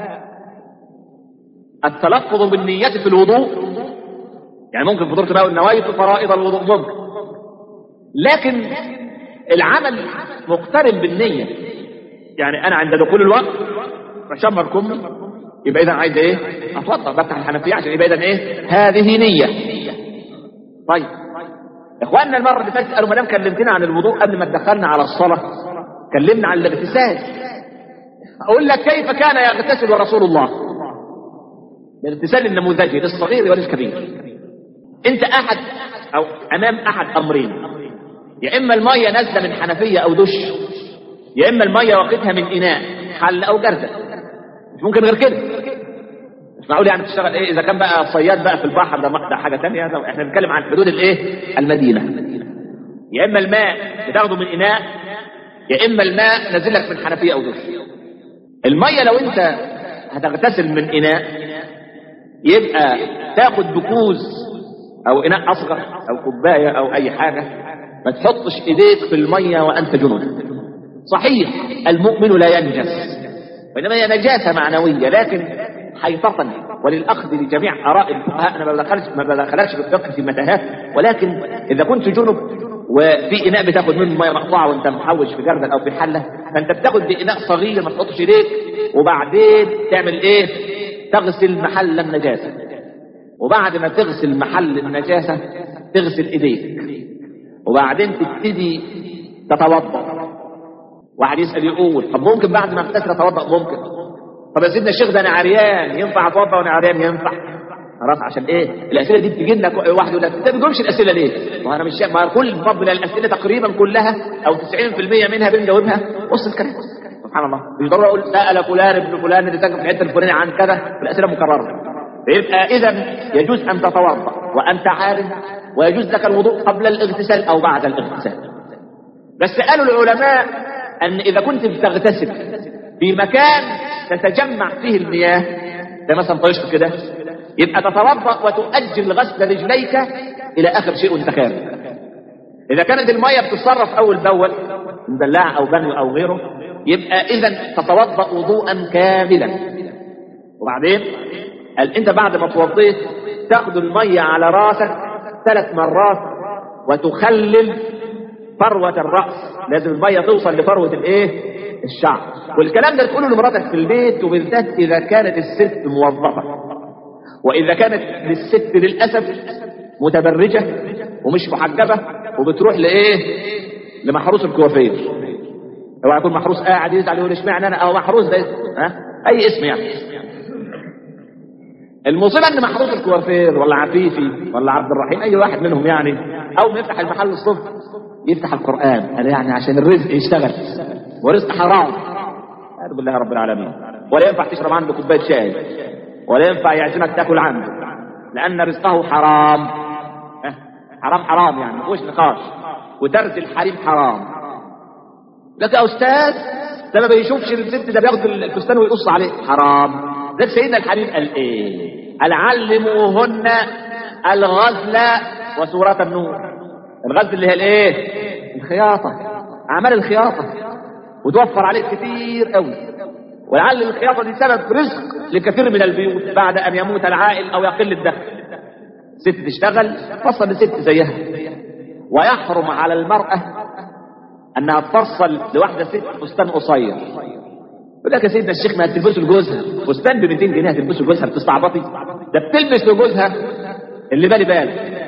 S1: التلفظ بالنية في الوضوء يعني ممكن في دورة بقى نوايت فرائض الوضوء ممكن لكن العمل مقترن بالنية يعني أنا عند دخول الوقت بشمر كمي يبقى إذا عايز إيه؟ أتوضأ بفتح الحنفية عشان يبقى إذا إيه؟ هذه نية طيب إخواننا المرة اللي فاتت قالوا ما دام كلمتنا عن الوضوء قبل ما تدخلنا على الصلاة كلمنا عن الاغتسال أقول لك كيف كان يغتسل رسول الله الاغتسال النموذجي للصغير وللكبير انت احد او امام احد امرين يا اما الميه نازله من حنفيه او دش يا اما الميه واخدها من اناء حل او جرده مش ممكن غير كده مش معقول يعني تشتغل ايه اذا كان بقى صياد بقى في البحر ده ده حاجه ثانيه احنا بنتكلم عن حدود الايه المدينه يا اما الماء بتاخده من اناء يا اما الماء نازل لك من حنفيه او دش الميه لو انت هتغتسل من اناء يبقى تاخد بكوز او اناء اصغر او كوبايه او اي حاجه ما تحطش ايديك في الميه وانت جنون صحيح المؤمن لا ينجس وانما هي نجاسه معنويه لكن حيطه وللاخذ لجميع اراء الفقهاء انا ما بدخلش ما بدخلكش في الفقه في متاهات ولكن اذا كنت جنب وفي اناء بتاخد منه ميه مقطوعه وانت محوش في جردل او في حله فانت بتاخد باناء صغير ما تحطش ايديك وبعدين تعمل ايه؟ تغسل محل النجاسه وبعد ما تغسل محل النجاسه تغسل ايديك وبعدين تبتدي تتوضا واحد يسال يقول طب ممكن بعد ما اغتسل اتوضا ممكن طب يا سيدنا الشيخ ده انا عريان ينفع اتوضا وانا عريان ينفع خلاص عشان ايه الاسئله دي بتجي لنا واحد يقول لك انت ما بتجاوبش الاسئله ليه ما انا مش ما كل ربنا الاسئله تقريبا كلها او 90% منها بنجاوبها بص الكلام سبحان الله مش ضروري اقول سال فلان ابن فلان اللي ساكن في الحته الفلانيه عن كذا الاسئله مكرره فيبقى اذا يجوز ان تتوضا وانت عارف ويجوز لك الوضوء قبل الاغتسال او بعد الاغتسال بس قالوا العلماء ان اذا كنت بتغتسل في مكان تتجمع فيه المياه زي مثلا طريقك كده يبقى تتوضا وتؤجل غسل رجليك الى اخر شيء وانت خارج اذا كانت الميه بتتصرف اول باول مدلعه او بني او غيره يبقى اذا تتوضا وضوءا كاملا وبعدين قال انت بعد ما توضيت تاخد الميه على راسك ثلاث مرات وتخلل فروة الرأس لازم المية توصل لفروة الايه الشعر والكلام ده تقوله لمراتك في البيت وبالذات اذا كانت الست موظفة واذا كانت للست للأسف متبرجة ومش محجبة وبتروح لايه لمحروس الكوافير اوعى يكون محروس قاعد يزعل يقول اشمعنى انا او محروس ده ها اي اسم يعني المصيبه ان محروس الكوافير ولا عفيفي ولا عبد الرحيم اي واحد منهم يعني اول ما يفتح المحل الصبح يفتح القران قال يعني عشان الرزق يشتغل ورزق حرام هذا بالله رب العالمين ولا ينفع تشرب عنده كوبايه شاي ولا ينفع يعزمك تاكل عنده لان رزقه حرام ها؟ حرام حرام يعني ما فيهوش نقاش وترك الحريم حرام لك يا استاذ ده ما بيشوفش الست ده بياخد الفستان ويقص عليه حرام ده سيدنا الحبيب قال ايه قال علموهن الغزل وسورة النور الغزل اللي هي الايه الخياطة اعمال الخياطة وتوفر عليك كتير قوي ولعل الخياطة دي سبب رزق لكثير من البيوت بعد ان يموت العائل او يقل الدخل ست تشتغل فصل لست زيها ويحرم على المرأة انها تفصل لواحدة ست فستان قصير يقول لك يا سيدنا الشيخ ما هتلبسه لجوزها فستان ب 200 جنيه هتلبسه لجوزها بتستعبطي ده بتلبس لجوزها اللي بالي بالك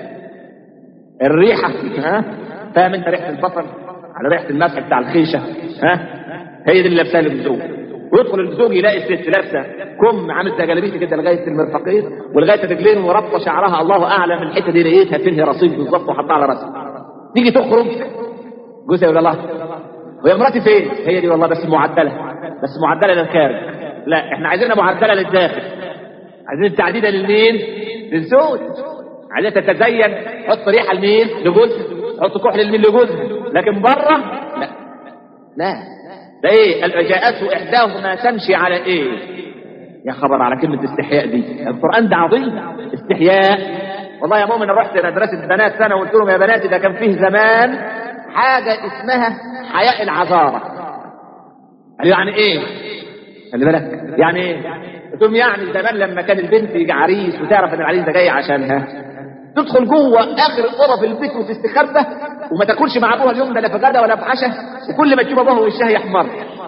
S1: الريحه ها فاهم انت ريحه البصل على ريحه المسح بتاع الخيشه ها هي دي اللي لابساها للزوج ويدخل الزوج يلاقي الست لابسه كم عامل زي جلابيتي كده لغايه المرفقين ولغايه الرجلين وربطه شعرها الله اعلم الحته دي لقيتها فين رصيد بالظبط وحطها على راسها تيجي تخرج جوزها يقول الله ويا مراتي فين؟ هي دي والله بس معدله بس معدله للخارج لا احنا عايزينها معدله للداخل عايزين التعديله للمين؟ للزوج عايزها تتزين حط ريحه لمين؟ لجوزها حط كحل لمين لجوزها لكن بره لا لا ده ايه؟ جاءته احداهما تمشي على ايه؟ يا خبر على كلمة استحياء دي القرآن ده عظيم استحياء والله يا مؤمن رحت مدرسة بنات سنة وقلت لهم يا بناتي ده كان فيه زمان حاجة اسمها حياء العذارة قال يعني ايه خلي بالك يعني ايه قلت لهم يعني زمان لما كان البنت يجي عريس وتعرف ان العريس ده جاي عشانها تدخل جوه اخر اوضه في البيت وتستخبى وما تاكلش مع ابوها اليوم ده لا في غدا ولا في عشاء وكل ما تشوف ابوها وشها يحمر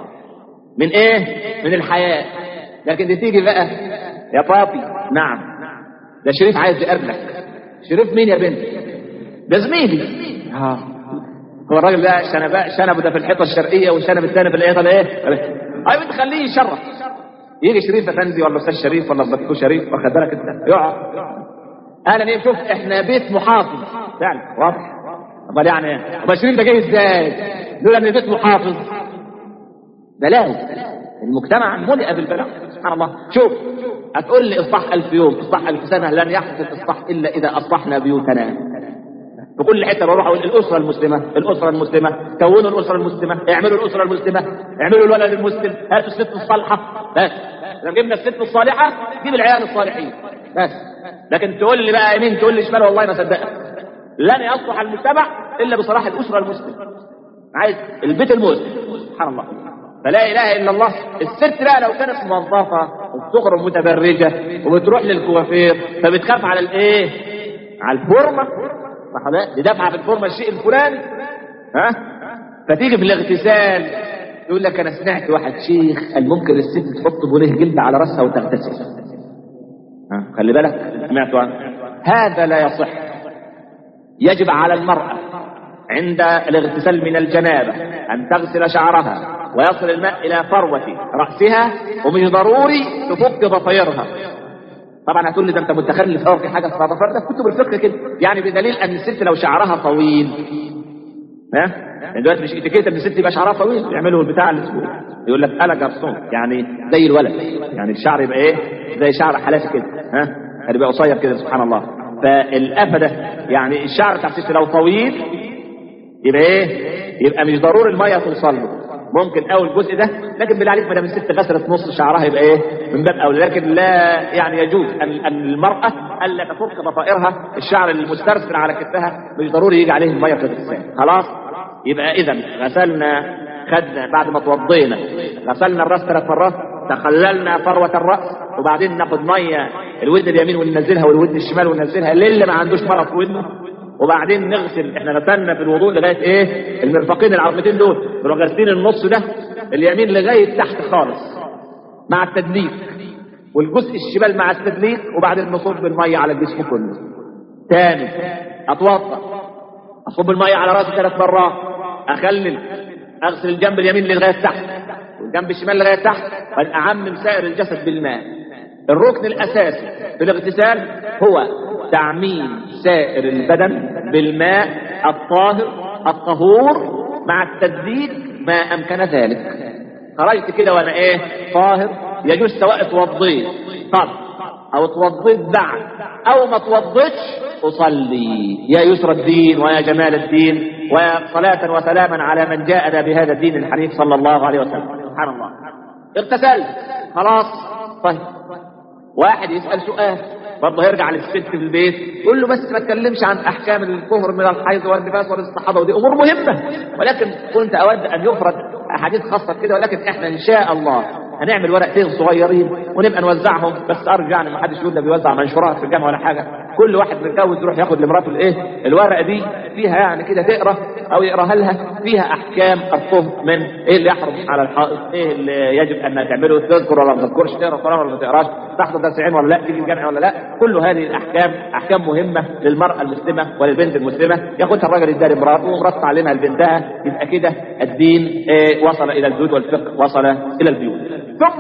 S1: من ايه من الحياء لكن دي تيجي بقى يا بابي نعم ده شريف عايز يقابلك شريف مين يا بنت ده زميلي اه هو الراجل ده شنب شنبه ده في الحيطه الشرقيه والشنب الثاني في الحيطه الايه؟ اي بنت خليه يشرف يجي شريف افندي ولا استاذ شريف ولا الدكتور شريف واخد بالك انت يقعد اهلا ايه شوف احنا بيت محافظ فعلا واضح امال يعني ايه؟ امال شريف ده جاي ازاي؟ لولا ان بيت محافظ بلاوي المجتمع ملئ بالبلاء سبحان الله شوف هتقول لي اصلاح ألف يوم اصلاح ألف سنة لن يحدث الاصلاح إلا إذا أصلحنا بيوتنا في كل حته بروح اقول الاسره المسلمه الاسره المسلمه كونوا الاسره المسلمه اعملوا الاسره المسلمه اعملوا الولد المسلم هاتوا الست الصالحه بس لو جبنا الست الصالحه جيب العيال الصالحين بس لكن تقول لي بقى يمين تقول لي شمال والله ما صدقك لن يصلح المجتمع الا بصلاح الاسره المسلمه عايز البيت المسلم سبحان الله فلا اله الا الله الست بقى لو كانت موظفه وبتخرج متبرجه وبتروح للكوافير فبتخاف على الايه؟ على الفورمه صح ده؟ دي دافعه في الفورمه الشيء الفلاني ها؟ فتيجي في الاغتسال يقول لك انا سمعت واحد شيخ قال ممكن الست تحط بوليه جلد على راسها وتغتسل ها؟ خلي بالك سمعت عنه هذا لا يصح يجب على المرأة عند الاغتسال من الجنابة أن تغسل شعرها ويصل الماء إلى فروة رأسها ومش ضروري تفك ضفيرها طبعا هتقول لي ده انت متخلف قوي في حاجه اسمها ضفير ده كتب الفقه كده يعني بدليل ان الست لو شعرها طويل ها يعني دلوقتي مش اتيكيت ان الست يبقى شعرها طويل يعملوا البتاع اللي اسمه يقول لك انا جرسون يعني زي الولد يعني الشعر يبقى ايه زي شعر حالاتي كده ها يعني يبقى قصير كده سبحان الله فالافده يعني الشعر بتاع الست لو طويل يبقى ايه يبقى مش ضروري الميه توصل له ممكن اول جزء ده لكن بالله عليك ما دام الست غسلت نص شعرها يبقى ايه من باب اولى لكن لا يعني يجوز ان ان المراه الا تفك ضفائرها الشعر المسترسل على كتفها مش ضروري يجي عليه الميه في الغسال خلاص يبقى اذا غسلنا خدنا بعد ما توضينا غسلنا الراس ثلاث مرات تخللنا فروة الرأس وبعدين ناخد مية الودن اليمين وننزلها والودن الشمال وننزلها للي ما عندوش مرض في ودنه وبعدين نغسل احنا غسلنا في الوضوء لغايه ايه المرفقين العظمتين دول نروح غاسلين النص ده اليمين لغايه تحت خالص مع التدليك والجزء الشمال مع التدليك وبعدين نصب الميه على الجسم كله تاني اتوضا اصب الميه على راسي ثلاث مرات اخلل اغسل الجنب اليمين لغايه تحت والجنب الشمال لغايه تحت بعدين اعمم سائر الجسد بالماء الركن الاساسي في الاغتسال هو تعميم سائر البدن بالماء الطاهر الطهور مع التدليك ما امكن ذلك خرجت كده وانا ايه طاهر يجوز سواء اتوضيت قبل او اتوضيت بعد او ما اتوضيتش اصلي يا يسر الدين ويا جمال الدين ويا صلاة وسلاما على من جاءنا بهذا الدين الحنيف صلى الله عليه وسلم سبحان الله اغتسلت خلاص طيب واحد يسأل سؤال برضه هيرجع للست في البيت يقول له بس ما تكلمش عن احكام الكفر من الحيض والنفاس والاستحاضه ودي امور مهمه ولكن كنت اود ان يفرد احاديث خاصه كده ولكن احنا ان شاء الله هنعمل ورقتين صغيرين ونبقى نوزعهم بس ارجو يعني ما حدش يقول ده بيوزع منشورات في الجامعه ولا حاجه كل واحد متجوز يروح ياخد لمراته الايه الورقه دي فيها يعني كده تقرا او يقراها لها فيها احكام الطهر من ايه اللي يحرم على الحائط ايه اللي يجب ان تعمله تذكر ولا ما تذكرش تقرا القران ولا ما تقراش تحضر درس علم ولا لا تيجي الجامع ولا لا كل هذه الاحكام احكام مهمه للمراه المسلمه وللبنت المسلمه ياخدها الراجل يداري امراته ومراته تعلمها لبنتها يبقى كده الدين إيه وصل الى البيوت والفقه وصل الى البيوت ثم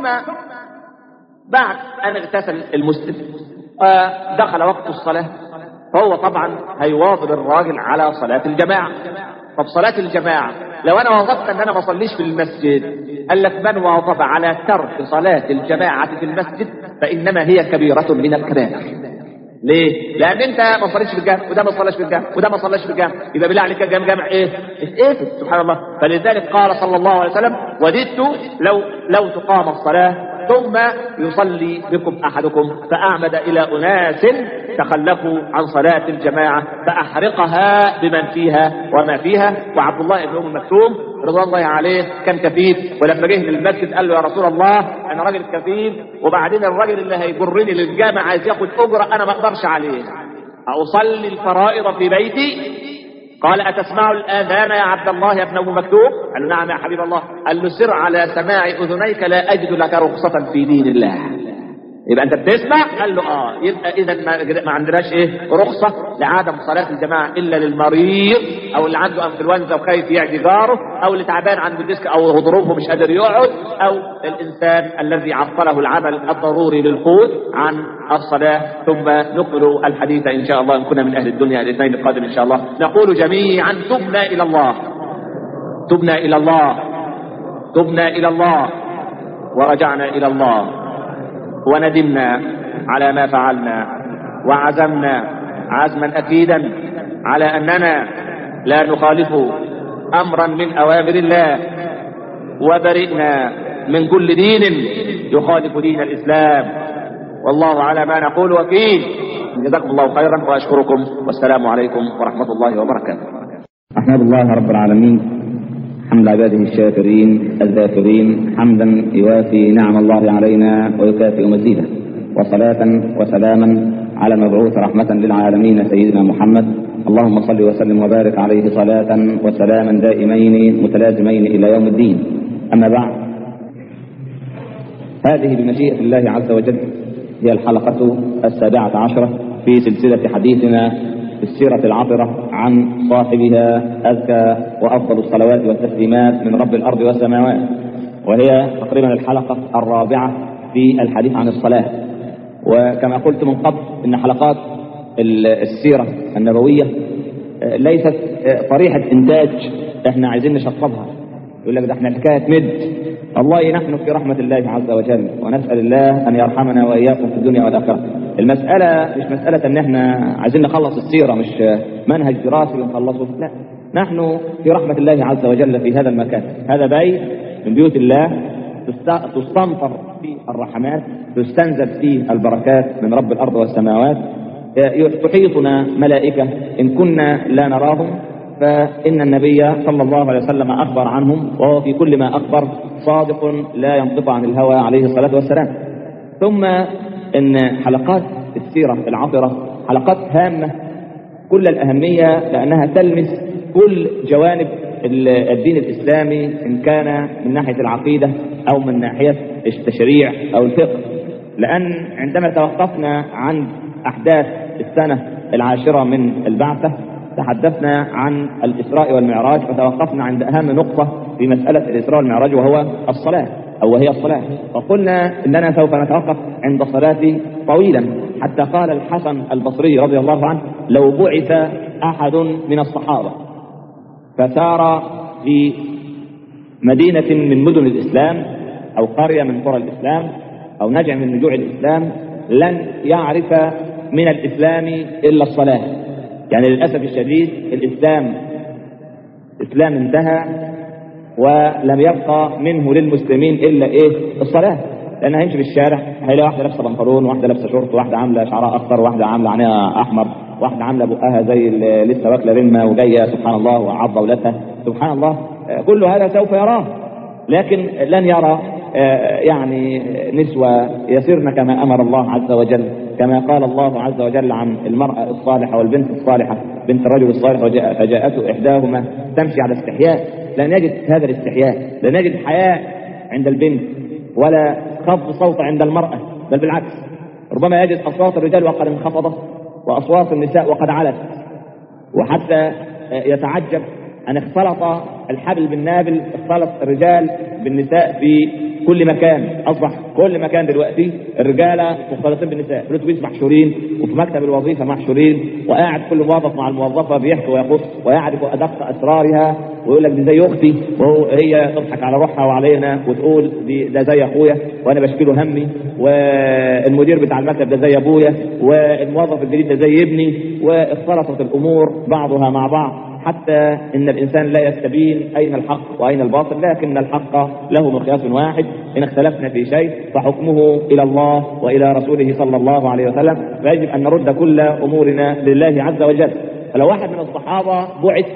S1: بعد ان اغتسل المسلم آه دخل وقت الصلاه فهو طبعا هيواظب الراجل على صلاه الجماعه طب صلاه الجماعه لو انا واظبت ان انا ما اصليش في المسجد قال لك من واظب على ترك صلاه الجماعه في المسجد فانما هي كبيره من الكبائر ليه؟ لأن أنت ما صليتش في الجامع وده ما صلاش في الجامع وده ما صلاش في الجامع يبقى بالله عليك الجامع جامع إيه؟ اتقفل سبحان الله فلذلك قال صلى الله عليه وسلم وددت لو لو تقام الصلاة ثم يصلي بكم أحدكم فأعمد إلى أناس تخلفوا عن صلاة الجماعة فأحرقها بمن فيها وما فيها وعبد الله بن أم مكتوم رضوان الله عليه كان كفيف ولما جه للمسجد قال له يا رسول الله انا راجل كفيف وبعدين الراجل اللي هيجرني للجامع عايز ياخد اجره انا ما اقدرش عليه اصلي الفرائض في بيتي قال أتسمع الآذان يا عبد الله يا ابن أبو مكتوب قال له نعم يا حبيب الله قال له سر على سماع أذنيك لا أجد لك رخصة في دين الله يبقى انت بتسمع قال له اه يبقى اذا ما, ما عندناش ايه رخصه لعدم صلاه الجماعه الا للمريض او اللي عنده انفلونزا وخايف يعدي جاره او اللي تعبان عنده ديسك او غضروفه مش قادر يقعد او الانسان الذي عطله العمل الضروري للقوت عن الصلاه ثم نكمل الحديث ان شاء الله ان كنا من اهل الدنيا الاثنين القادم ان شاء الله نقول جميعا تبنا الى الله تبنا الى الله تبنا الى الله ورجعنا الى الله وندمنا على ما فعلنا وعزمنا عزما اكيدا على أننا لا نخالف أمرا من أوامر الله وبرئنا من كل دين يخالف دين الإسلام والله على ما نقول وكيل جزاكم الله خيرا وأشكركم والسلام عليكم ورحمة الله وبركاته
S2: أحمد الله رب العالمين حمد عباده الشاكرين الذاكرين حمدا يوافي نعم الله علينا ويكافئ مزيده وصلاة وسلاما على المبعوث رحمة للعالمين سيدنا محمد اللهم صل وسلم وبارك عليه صلاة وسلاما دائمين متلازمين إلى يوم الدين أما بعد هذه بمشيئة الله عز وجل هي الحلقة السابعة عشرة في سلسلة حديثنا في السيرة العطرة عن صاحبها أزكى وأفضل الصلوات والتسليمات من رب الأرض والسماوات وهي تقريبا الحلقة الرابعة في الحديث عن الصلاة وكما قلت من قبل ان حلقات السيرة النبوية ليست طريحة انتاج احنا عايزين نشطبها يقول لك ده احنا الحكاية تمد والله نحن في رحمة الله عز وجل ونسأل الله ان يرحمنا واياكم في الدنيا والاخرة المسألة مش مسألة ان احنا عايزين نخلص السيرة مش منهج دراسي ونخلصه لا نحن في رحمة الله عز وجل في هذا المكان هذا بيت من بيوت الله تستنطر فيه الرحمات تستنزل فيه البركات من رب الأرض والسماوات تحيطنا ملائكة إن كنا لا نراهم فإن النبي صلى الله عليه وسلم أخبر عنهم وهو في كل ما أخبر صادق لا ينطق عن الهوى عليه الصلاة والسلام ثم إن حلقات السيرة العطرة حلقات هامة كل الأهمية لأنها تلمس كل جوانب الدين الإسلامي إن كان من ناحية العقيدة أو من ناحية التشريع أو الفقه لأن عندما توقفنا عن أحداث السنة العاشرة من البعثة تحدثنا عن الإسراء والمعراج وتوقفنا عند أهم نقطة في مسألة الإسراء والمعراج وهو الصلاة أو وهي الصلاة وقلنا إننا سوف نتوقف عند الصلاة طويلا حتى قال الحسن البصري رضي الله عنه لو بعث أحد من الصحابة فسار في مدينة من مدن الإسلام أو قرية من قرى الإسلام أو نجع من نجوع الإسلام لن يعرف من الإسلام إلا الصلاة يعني للأسف الشديد الإسلام الإسلام انتهى ولم يبقى منه للمسلمين إلا إيه الصلاة لأنها هيمشي في الشارع هيلاقي واحدة لابسة بنطلون واحدة لابسة شورت واحدة عاملة شعرها أخضر واحدة عاملة عينيها أحمر واحدة عاملة بقها زي اللي لسه واكلة رمة وجاية سبحان الله وعضة ولادها سبحان الله كل هذا سوف يراه لكن لن يرى يعني نسوة يسرن كما أمر الله عز وجل كما قال الله عز وجل عن المرأة الصالحة والبنت الصالحة بنت الرجل الصالح فجاءته إحداهما تمشي على استحياء لن يجد هذا الاستحياء لن يجد حياء عند البنت ولا خفض صوت عند المرأة بل بالعكس ربما يجد أصوات الرجال وقد انخفضت وأصوات النساء وقد علت وحتى يتعجب أن اختلط الحبل بالنابل اختلط الرجال بالنساء في كل مكان أصبح كل مكان دلوقتي الرجالة مختلطين بالنساء في الأتوبيس محشورين وفي مكتب الوظيفة محشورين وقاعد كل موظف مع الموظفة بيحكي ويقص ويعرف أدق أسرارها ويقول لك دي زي أختي وهي تضحك على روحها وعلينا وتقول دي ده زي أخويا وأنا بشكي له همي والمدير بتاع المكتب ده زي أبويا والموظف الجديد ده زي ابني واختلطت الأمور بعضها مع بعض حتى ان الانسان لا يستبين اين الحق واين الباطل لكن الحق له مقياس واحد ان اختلفنا في شيء فحكمه الى الله والى رسوله صلى الله عليه وسلم فيجب ان نرد كل امورنا لله عز وجل فلو واحد من الصحابه بعث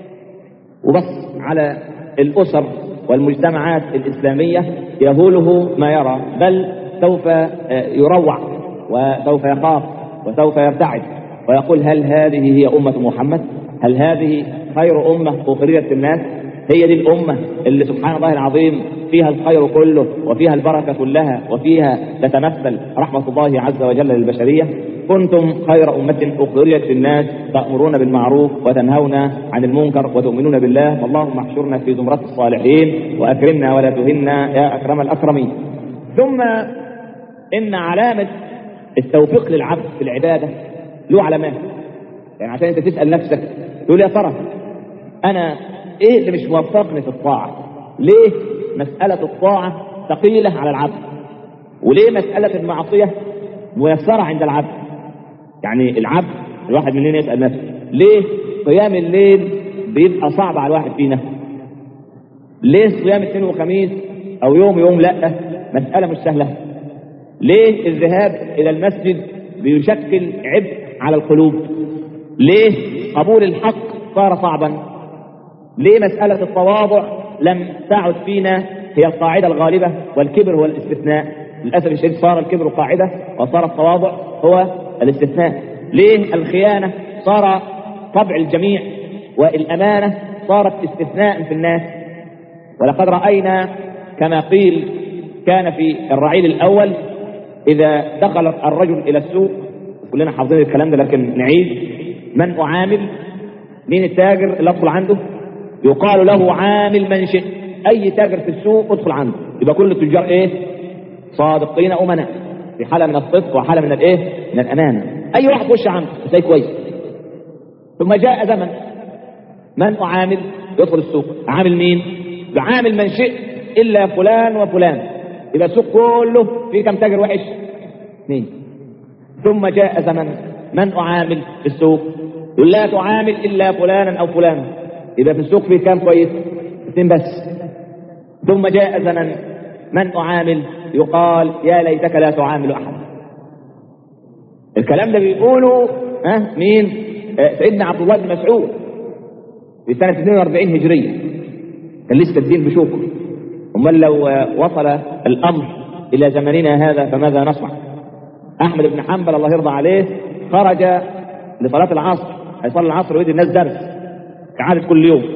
S2: وبص على الاسر والمجتمعات الاسلاميه يهوله ما يرى بل سوف يروع وسوف يخاف وسوف يرتعد ويقول هل هذه هي امه محمد هل هذه خير أمة أخرجت الناس هي دي الأمة اللي سبحان الله العظيم فيها الخير كله وفيها البركة كلها وفيها تتمثل رحمة الله عز وجل للبشرية كنتم خير أمة أخرجت للناس تأمرون بالمعروف وتنهون عن المنكر وتؤمنون بالله واللهم احشرنا في زمرة الصالحين وأكرمنا ولا تهنا يا أكرم الأكرمين ثم إن علامة التوفيق للعبد في العبادة له علامات يعني عشان انت تسأل نفسك تقول يا ترى انا ايه اللي مش موفقني في الطاعة ليه مسألة الطاعة ثقيلة على العبد وليه مسألة المعصية ميسرة عند العبد يعني العبد الواحد مننا يسأل نفسه ليه قيام الليل بيبقى صعب على الواحد فينا ليه صيام اثنين وخميس او يوم يوم لا مسألة مش سهلة ليه الذهاب الى المسجد بيشكل عبء على القلوب ليه قبول الحق صار صعبا ليه مسألة التواضع لم تعد فينا هي القاعدة الغالبة والكبر هو الاستثناء للأسف الشديد صار الكبر قاعدة وصار التواضع هو الاستثناء ليه الخيانة صار طبع الجميع والأمانة صارت استثناء في الناس ولقد رأينا كما قيل كان في الرعيل الأول إذا دخل الرجل إلى السوق كلنا حافظين الكلام ده لكن نعيد من أعامل مين التاجر اللي أدخل عنده يقال له عامل من شئ أي تاجر في السوق ادخل عنده يبقى كل التجار إيه صادقين أمناء في حالة من الصدق وحالة من الإيه من الأمانة أي واحد يخش عنده تلاقيه كويس ثم جاء زمن من أعامل يدخل السوق عامل مين بعامل من شئ إلا فلان وفلان يبقى السوق كله فيه كم تاجر وحش اثنين ثم جاء زمن من أعامل في السوق يقول لا تعامل إلا فلانا أو فلانا يبقى في السوق فيه كام كويس اثنين بس ثم جاء زمن من أعامل يقال يا ليتك لا تعامل أحد الكلام ده بيقوله ها مين آه سيدنا عبد الله بن مسعود في سنة 42 هجرية كان لسه الدين بشوكه امال لو وصل الامر الى زمننا هذا فماذا نصنع احمد بن حنبل الله يرضى عليه خرج لصلاه العصر هيصلي العصر ويدي الناس درس كعاده كل يوم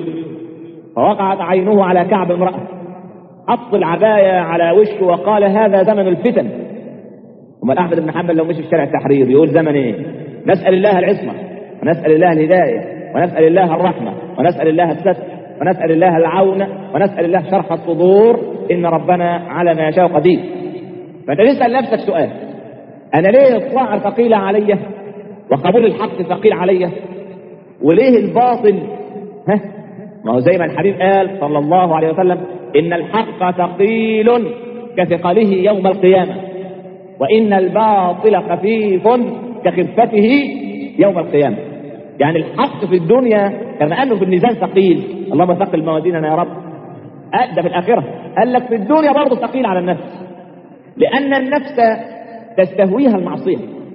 S2: فوقعت عينه على كعب امراه حط العبايه على وشه وقال هذا زمن الفتن امال احمد بن حنبل لو مشي في شارع التحرير يقول زمن ايه نسال الله العصمه ونسال الله الهدايه ونسال الله الرحمه ونسال الله الستر ونسأل الله العون ونسأل الله شرح الصدور إن ربنا على ما يشاء قدير فأنت تسأل نفسك سؤال أنا ليه الطاعة ثقيلة علي وقبول الحق ثقيل علي وليه الباطل ها ما هو زي ما الحبيب قال صلى الله عليه وسلم إن الحق ثقيل كثقله يوم القيامة وإن الباطل خفيف كخفته يوم القيامة يعني الحق في الدنيا كما انه في الميزان ثقيل اللهم ثقل موازيننا يا رب أدى في الآخرة قال لك في الدنيا برضه ثقيل على النفس لأن النفس تستهويها المعصية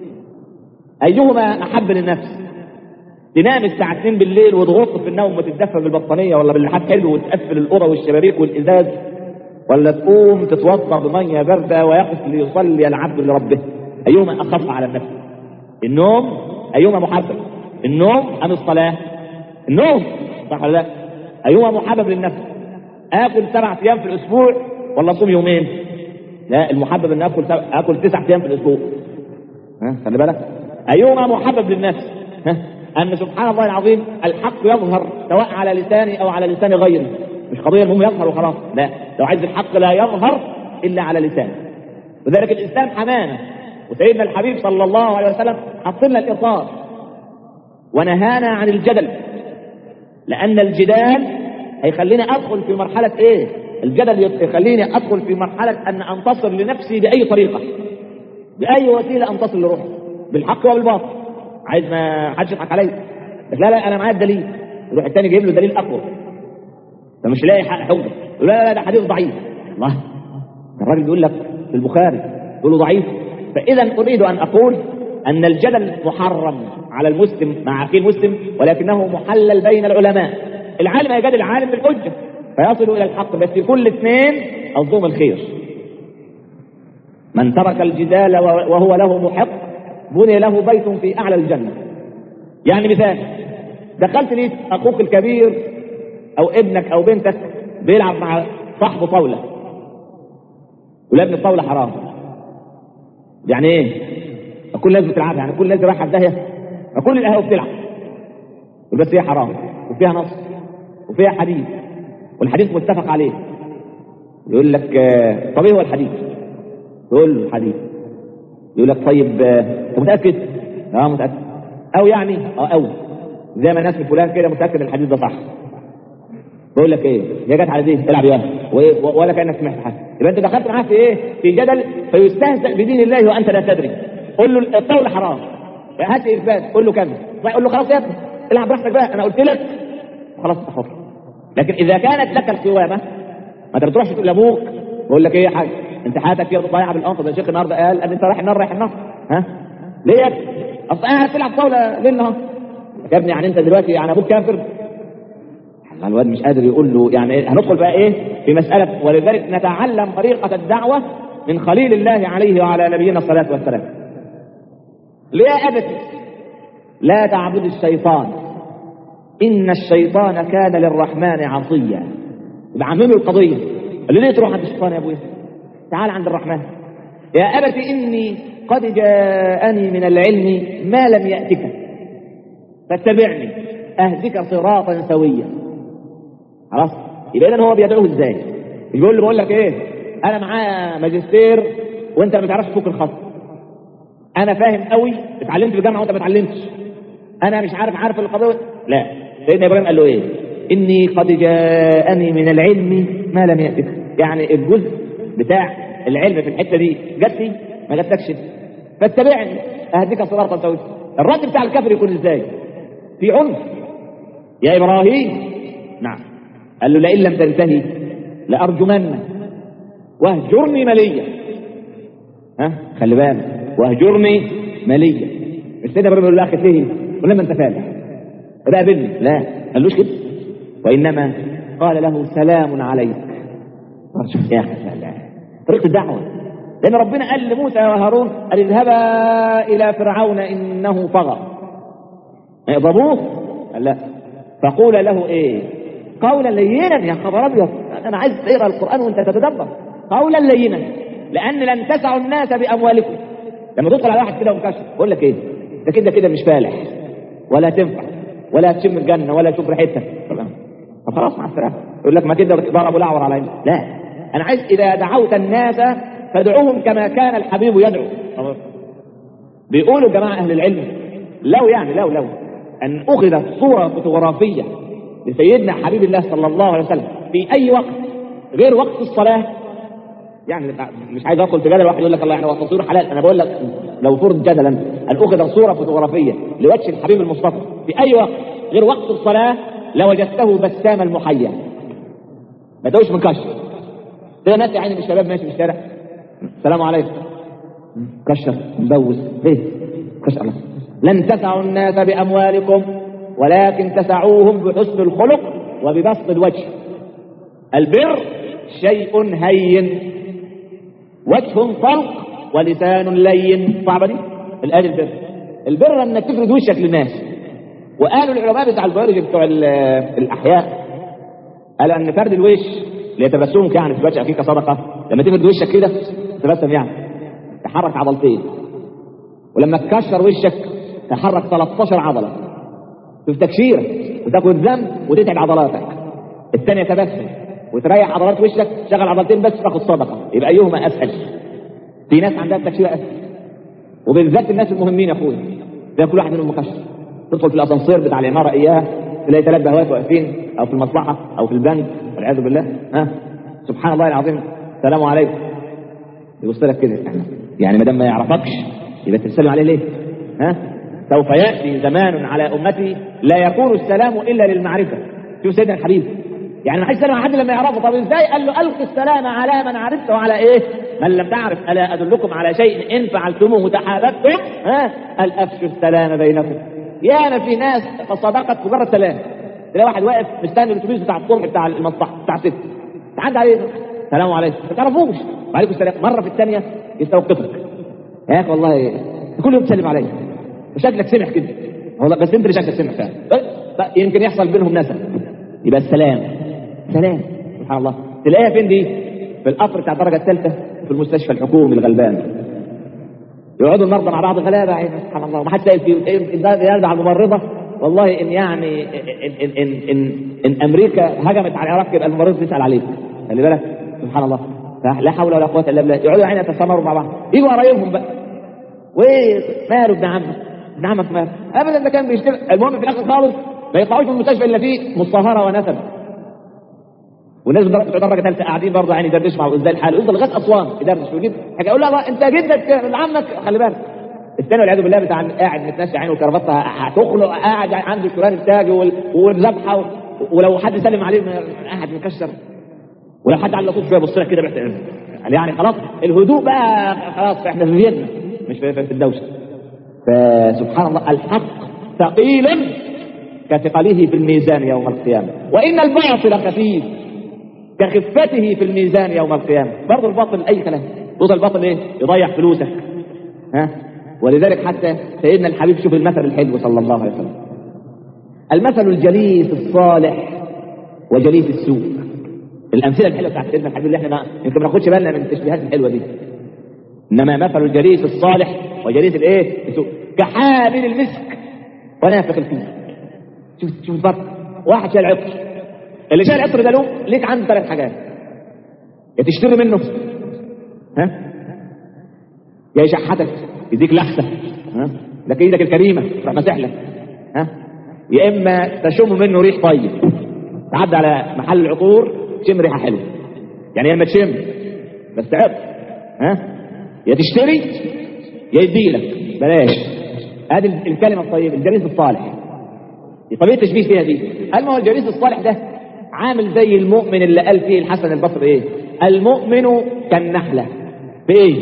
S2: أيهما أحب للنفس تنام الساعة 2 بالليل وتغط في النوم وتتدفى بالبطانية ولا باللحاف حلو وتقفل الأوضة والشبابيك والإزاز ولا تقوم تتوضا بمية باردة ويقف ليصلي العبد لربه أيهما أخف على النفس النوم أيهما محبب النوم أم الصلاة النوم صح ولا لا أيهما محبب للنفس آكل سبع أيام في الأسبوع ولا أصوم يومين لا المحبب أن آكل سبع آكل تسع أيام في الأسبوع ها خلي بالك أيهما محبب للنفس ها أن سبحان الله العظيم الحق يظهر سواء على لساني أو على لسان غيري مش قضية المهم يظهر وخلاص لا لو عايز الحق لا يظهر إلا على لسان وذلك الإسلام حمانة وسيدنا الحبيب صلى الله عليه وسلم حط لنا الإطار ونهانا عن الجدل لأن الجدال هيخليني أدخل في مرحلة إيه؟ الجدل يخليني أدخل في مرحلة أن أنتصر لنفسي بأي طريقة بأي وسيلة أنتصر لروحي بالحق وبالباطل عايز ما حدش يضحك عليا بس لا لا أنا معايا الدليل يروح التاني جايب له دليل أقوى فمش لاقي حق حجة يقول لا لا ده حديث ضعيف الله الراجل بيقول لك في البخاري يقول له ضعيف فإذا أريد أن أقول أن الجدل محرم على المسلم مع أخيه المسلم ولكنه محلل بين العلماء العالم يجادل العالم بالحجة فيصل إلى الحق بس كل اثنين قصدهم الخير من ترك الجدال وهو له محق بني له بيت في أعلى الجنة يعني مثال دخلت لي أخوك الكبير أو ابنك أو بنتك بيلعب مع صاحبه طاولة ولعب الطاولة حرام يعني ايه كل الناس بتلعبها يعني كل الناس رايحه في داهيه كل القهوه بتلعب بس هي حرام وفيها نص وفيها حديث والحديث متفق عليه يقول لك طب ايه هو الحديث يقول له الحديث يقول لك طيب انت متاكد اه متاكد او يعني اه او زي ما الناس فلان كده متاكد ان الحديث ده صح بقول لك ايه هي جت على دي العب يلا وايه ولا كانك سمعت حاجه يبقى انت دخلت معاه في ايه في جدل فيستهزأ بدين الله وانت لا تدري قول له الطاوله حرام هات اثبات قول له كذا قول له خلاص يا ابني
S1: العب براحتك بقى انا قلت لك خلاص انت حر لكن اذا كانت لك القوامه ما انت بتروحش تقول لابوك بقول لك ايه يا حاج انت حياتك فيها ضايعه بالانفض يا شيخ النهارده قال ان انت رايح النار رايح النار ها ليه يا ابني؟ اصل قاعد تلعب طاوله ليل نهار يا ابني يعني انت دلوقتي يعني ابوك كافر الله الواد مش قادر يقول له يعني هندخل بقى ايه في مساله ولذلك نتعلم طريقه الدعوه من خليل الله عليه وعلى نبينا الصلاه والسلام ليه يا ابتي لا تعبد الشيطان ان الشيطان كان للرحمن عصيا يبقى عمموا القضيه قال له ليه تروح عند الشيطان يا ابويا تعال عند الرحمن يا ابت اني قد جاءني من العلم ما لم ياتك فاتبعني اهدك صراطا سويا خلاص يبقى اذا هو بيدعوه ازاي يقول له بقول لك ايه انا معايا ماجستير وانت ما تعرفش تفك الخط انا فاهم قوي اتعلمت في الجامعه وانت ما اتعلمتش انا مش عارف عارف القضيه لا سيدنا ابراهيم قال له ايه اني قد جاءني من العلم ما لم ياتك يعني الجزء بتاع العلم في الحته دي جات لي ما جاتلكش فاتبعني اهديك صراطا سويا الرد بتاع الكافر يكون ازاي في عنف يا ابراهيم نعم قال له لئن لم تنتهي لارجمنك واهجرني مليا ها خلي بالك واهجرني مليا مش سيدنا ابراهيم يقول له اخي فيه ولما انت فالح ده قابلني لا قالوش كده وانما قال له سلام عليك قال شوف يا اخي سلام طريقه الدعوه لان ربنا قال لموسى وهارون قال اذهبا الى فرعون انه طغى يضربوه قال لا فقول له ايه قولا لينا يا خبر ابيض انا عايز تقرا القران وانت تتدبر قولا لينا لان لن تسعوا الناس باموالكم لما تدخل على واحد كده ومكشف بقول لك ايه ده كده كده مش فالح ولا تنفع ولا تشم الجنه ولا تشوف ريحتها طب خلاص مع السلامه يقول لك ما كده ضربوا الاعور على عيني لا انا عايز اذا دعوت الناس فادعوهم كما كان الحبيب يدعو بيقولوا جماعه اهل العلم لو يعني لو لو ان اخذت صوره فوتوغرافيه لسيدنا حبيب الله صلى الله عليه وسلم في اي وقت غير وقت الصلاه يعني مش عايز ادخل في جدل واحد يقول لك الله يعني هو التصوير حلال انا بقول لك لو فرض جدلا ان اخذ صوره فوتوغرافيه لوجه الحبيب المصطفى في اي وقت غير وقت الصلاه لوجدته بسام المحيا ما تقولش من كشف ده ناس يعني من الشباب ماشي في الشارع السلام عليكم كشر مبوس ايه كشر الله لن تسعوا الناس باموالكم ولكن تسعوهم بحسن الخلق وببسط الوجه البر شيء هين وجه طلق ولسان لين صعبة دي الآن البر البر انك تفرد وشك للناس وقالوا العلماء بتاع البيولوجي بتوع الاحياء قالوا ان فرد الوش ليتبسمك يعني في الوجه فيك صدقه لما تفرد وشك كده تبسم يعني تحرك عضلتين ولما تكشر وشك تحرك 13 عضله في تكشيره وتاخد ذنب وتتعب عضلاتك الثانيه تبسم وتريح عضلات وشك شغل عضلتين بس تاخد صدقه يبقى ايهما اسهل في ناس عندها التكشيره اسهل وبالذات الناس المهمين يا اخويا زي كل واحد منهم مكشر تدخل في الاسانسير بتاع العماره اياه تلاقي ثلاث بهوات واقفين او في المصلحه او في البنك والعياذ بالله ها سبحان الله العظيم السلام عليكم يبص لك كده يعني ما دام ما يعرفكش يبقى تسلم عليه ليه؟ ها سوف ياتي زمان على امتي لا يكون السلام الا للمعرفه شوف سيدنا الحبيب يعني ما حدش يسلم على حد لما يعرفه طب ازاي قال له القي السلام على من عرفته وعلى ايه من لم تعرف الا ادلكم على شيء ان فعلتموه تحاببتم ها قال افشوا السلام بينكم ياما في ناس تصادقت مجرد سلام تلاقي واحد واقف مستني الاتوبيس بتاع الصبح بتاع المصلحه بتاع ست تعدي عليه السلام عليكم ما تعرفوش وعليكم السلام مره في الثانيه يستوقفك يا اخي والله كل يوم تسلم عليا وشكلك سمح كده والله بس انت اللي شكلك سمح فعلا يمكن يحصل بينهم نسب يبقى السلام سلام سبحان الله تلاقيها فين دي في القطر بتاع الدرجه الثالثه في المستشفى الحكومي الغلبان يقعدوا المرضى مع بعض غلابه عين سبحان الله وما حدش في يرجع الممرضه والله ان يعني ان ان ان, إن, إن امريكا هجمت على العراق يبقى الممرضه تسال عليك خلي بالك سبحان الله لا حول ولا قوه الا بالله يقعدوا عين يتسامروا مع بعض يجوا قرايبهم بقى وايه ماله ابن عمك ابن عمك ماله ابدا ده كان بيشتغل المهم في الاخر خالص ما يطلعوش من المستشفى الا فيه مصهره ونسب والناس بتوع درجه ثالثه قاعدين برضه يعني يدردشوا مع ازاي الحال يفضل لغايه اسوان يدردش ويجيب حاجه يقول لا لا انت جدك عمك خلي بالك الثاني والعياذ بالله بتاع قاعد متنشى عينه وكرافته هتخلق قاعد عنده الشريان التاجي وال- والذبحه و- ولو حد سلم عليه ما- قاعد مكشر ولو حد على صوت شويه يبص لك كده بيحترم يعني خلاص الهدوء بقى خلاص احنا في فيينا مش في, في الدوشه فسبحان الله الحق ثقيل كثقله في الميزان يوم القيامه وان الباطل خفيف كخفته في الميزان يوم القيامه برضه الباطل اي كلام برضه الباطل ايه يضيع فلوسك ها ولذلك حتى سيدنا الحبيب شوف المثل الحلو صلى الله عليه وسلم المثل الجليس الصالح وجليس السوء الامثله الحلوه بتاعت سيدنا الحبيب اللي احنا ما يمكن ما ناخدش بالنا من التشبيهات الحلوه دي انما مثل الجليس الصالح وجليس الايه السوء كحامل المسك ونافخ الكيس شوف شوف الفرق واحد شايل عطر اللي شايل عطر ده له ليك عنده ثلاث حاجات يا تشتري منه ها يا يشحتك يديك لحسه ها لك ايدك الكريمه تروح ماسح لك ها يا اما تشم منه ريح طيب تعدي على محل العطور تشم ريحه حلوه يعني يا اما تشم بس عطر ها يا تشتري يا يديلك بلاش هذه الكلمه الطيبه الجليس الصالح دي طبيعه التشبيه فيها دي قال ما هو الجليس الصالح ده عامل زي المؤمن اللي قال فيه الحسن البصري ايه المؤمن كالنحله بايه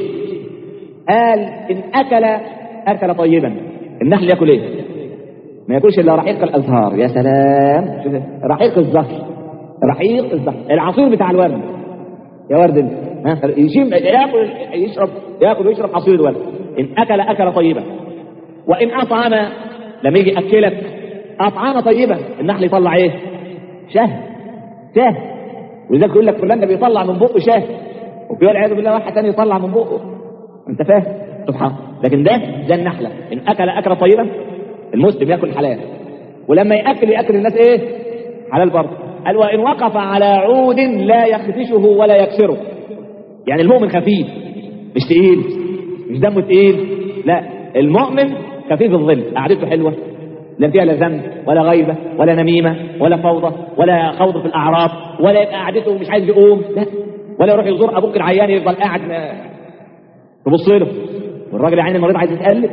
S1: قال ان اكل اكل طيبا النحل ياكل ايه ما ياكلش الا رحيق الازهار يا سلام شوف رحيق الزهر رحيق الزهر العصير بتاع الورد يا ورد انت ها يشم ياكل يشرب ياكل ويشرب عصير الورد ان اكل اكل طيبا وان اطعم لما يجي ياكلك اطعام طيبه النحل يطلع ايه شهد شهد ولذلك يقول لك فلان ده بيطلع من بقه شهد وفي والعياذ بالله واحد تاني يطلع من بقه انت فاهم سبحان الله. لكن ده ده النحله ان اكل اكل طيبا المسلم ياكل حلال ولما ياكل ياكل الناس ايه حلال برضه قال وان وقف على عود لا يخدشه ولا يكسره يعني المؤمن خفيف مش تقيل مش دمه تقيل لا المؤمن خفيف الظل قعدته حلوه لا فيها لا ذنب ولا غيبه ولا نميمه ولا فوضى ولا خوض في الاعراض ولا يبقى قعدته مش عايز يقوم لا ولا يروح يزور ابوك العيان يفضل قاعد ما- تبص له والراجل يا عيني المريض عايز يتقلب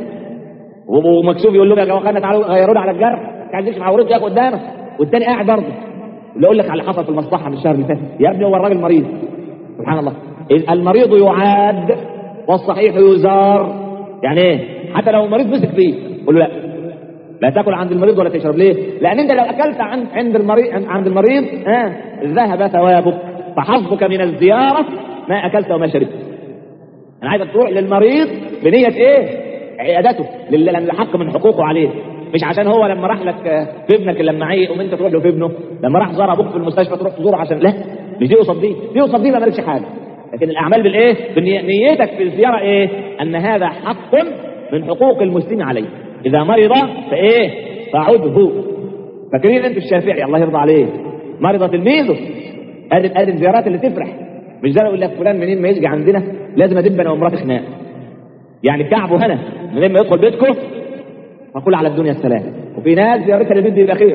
S1: ومكسوف يقول لهم يا جماعه تعالوا غيروا لي على الجرح مش عايز يكشف عورته ياخد قدامك والتاني قاعد برضه اللي يقول لك على اللي حصل في المصلحه من الشهر اللي فات يا ابني هو الراجل مريض سبحان الله المريض يعاد والصحيح يزار يعني ايه حتى لو المريض مسك فيه قول له لا لا تاكل عند المريض ولا تشرب ليه لان انت لو اكلت عند عند المريض عند المريض آه ذهب ثوابك فحظك من الزياره ما اكلت وما شربت انا عايزك تروح للمريض بنيه ايه عيادته لل- لان الحق من حقوقه عليه مش عشان هو لما راح لك آه، في ابنك لما عيه قوم انت تروح له في ابنه لما راح زار ابوك في المستشفى تروح تزوره عشان لا مش دي قصاد دي دي قصاد دي ما مالكش حاجه لكن الاعمال بالايه بالني- نيتك في الزياره ايه ان هذا حق من حقوق المسلم عليه اذا مرض فايه فعده فاكرين انتوا الشافعي الله يرضى عليه مرض تلميذه ادي ادي الزيارات اللي تفرح مش ده يقول لك فلان منين ما يجي عندنا لازم ادب انا ومراتي خناق يعني كعبه هنا منين ما يدخل بيتكم فقول على الدنيا السلام وفي ناس زيارتها للبيت بيبقى خير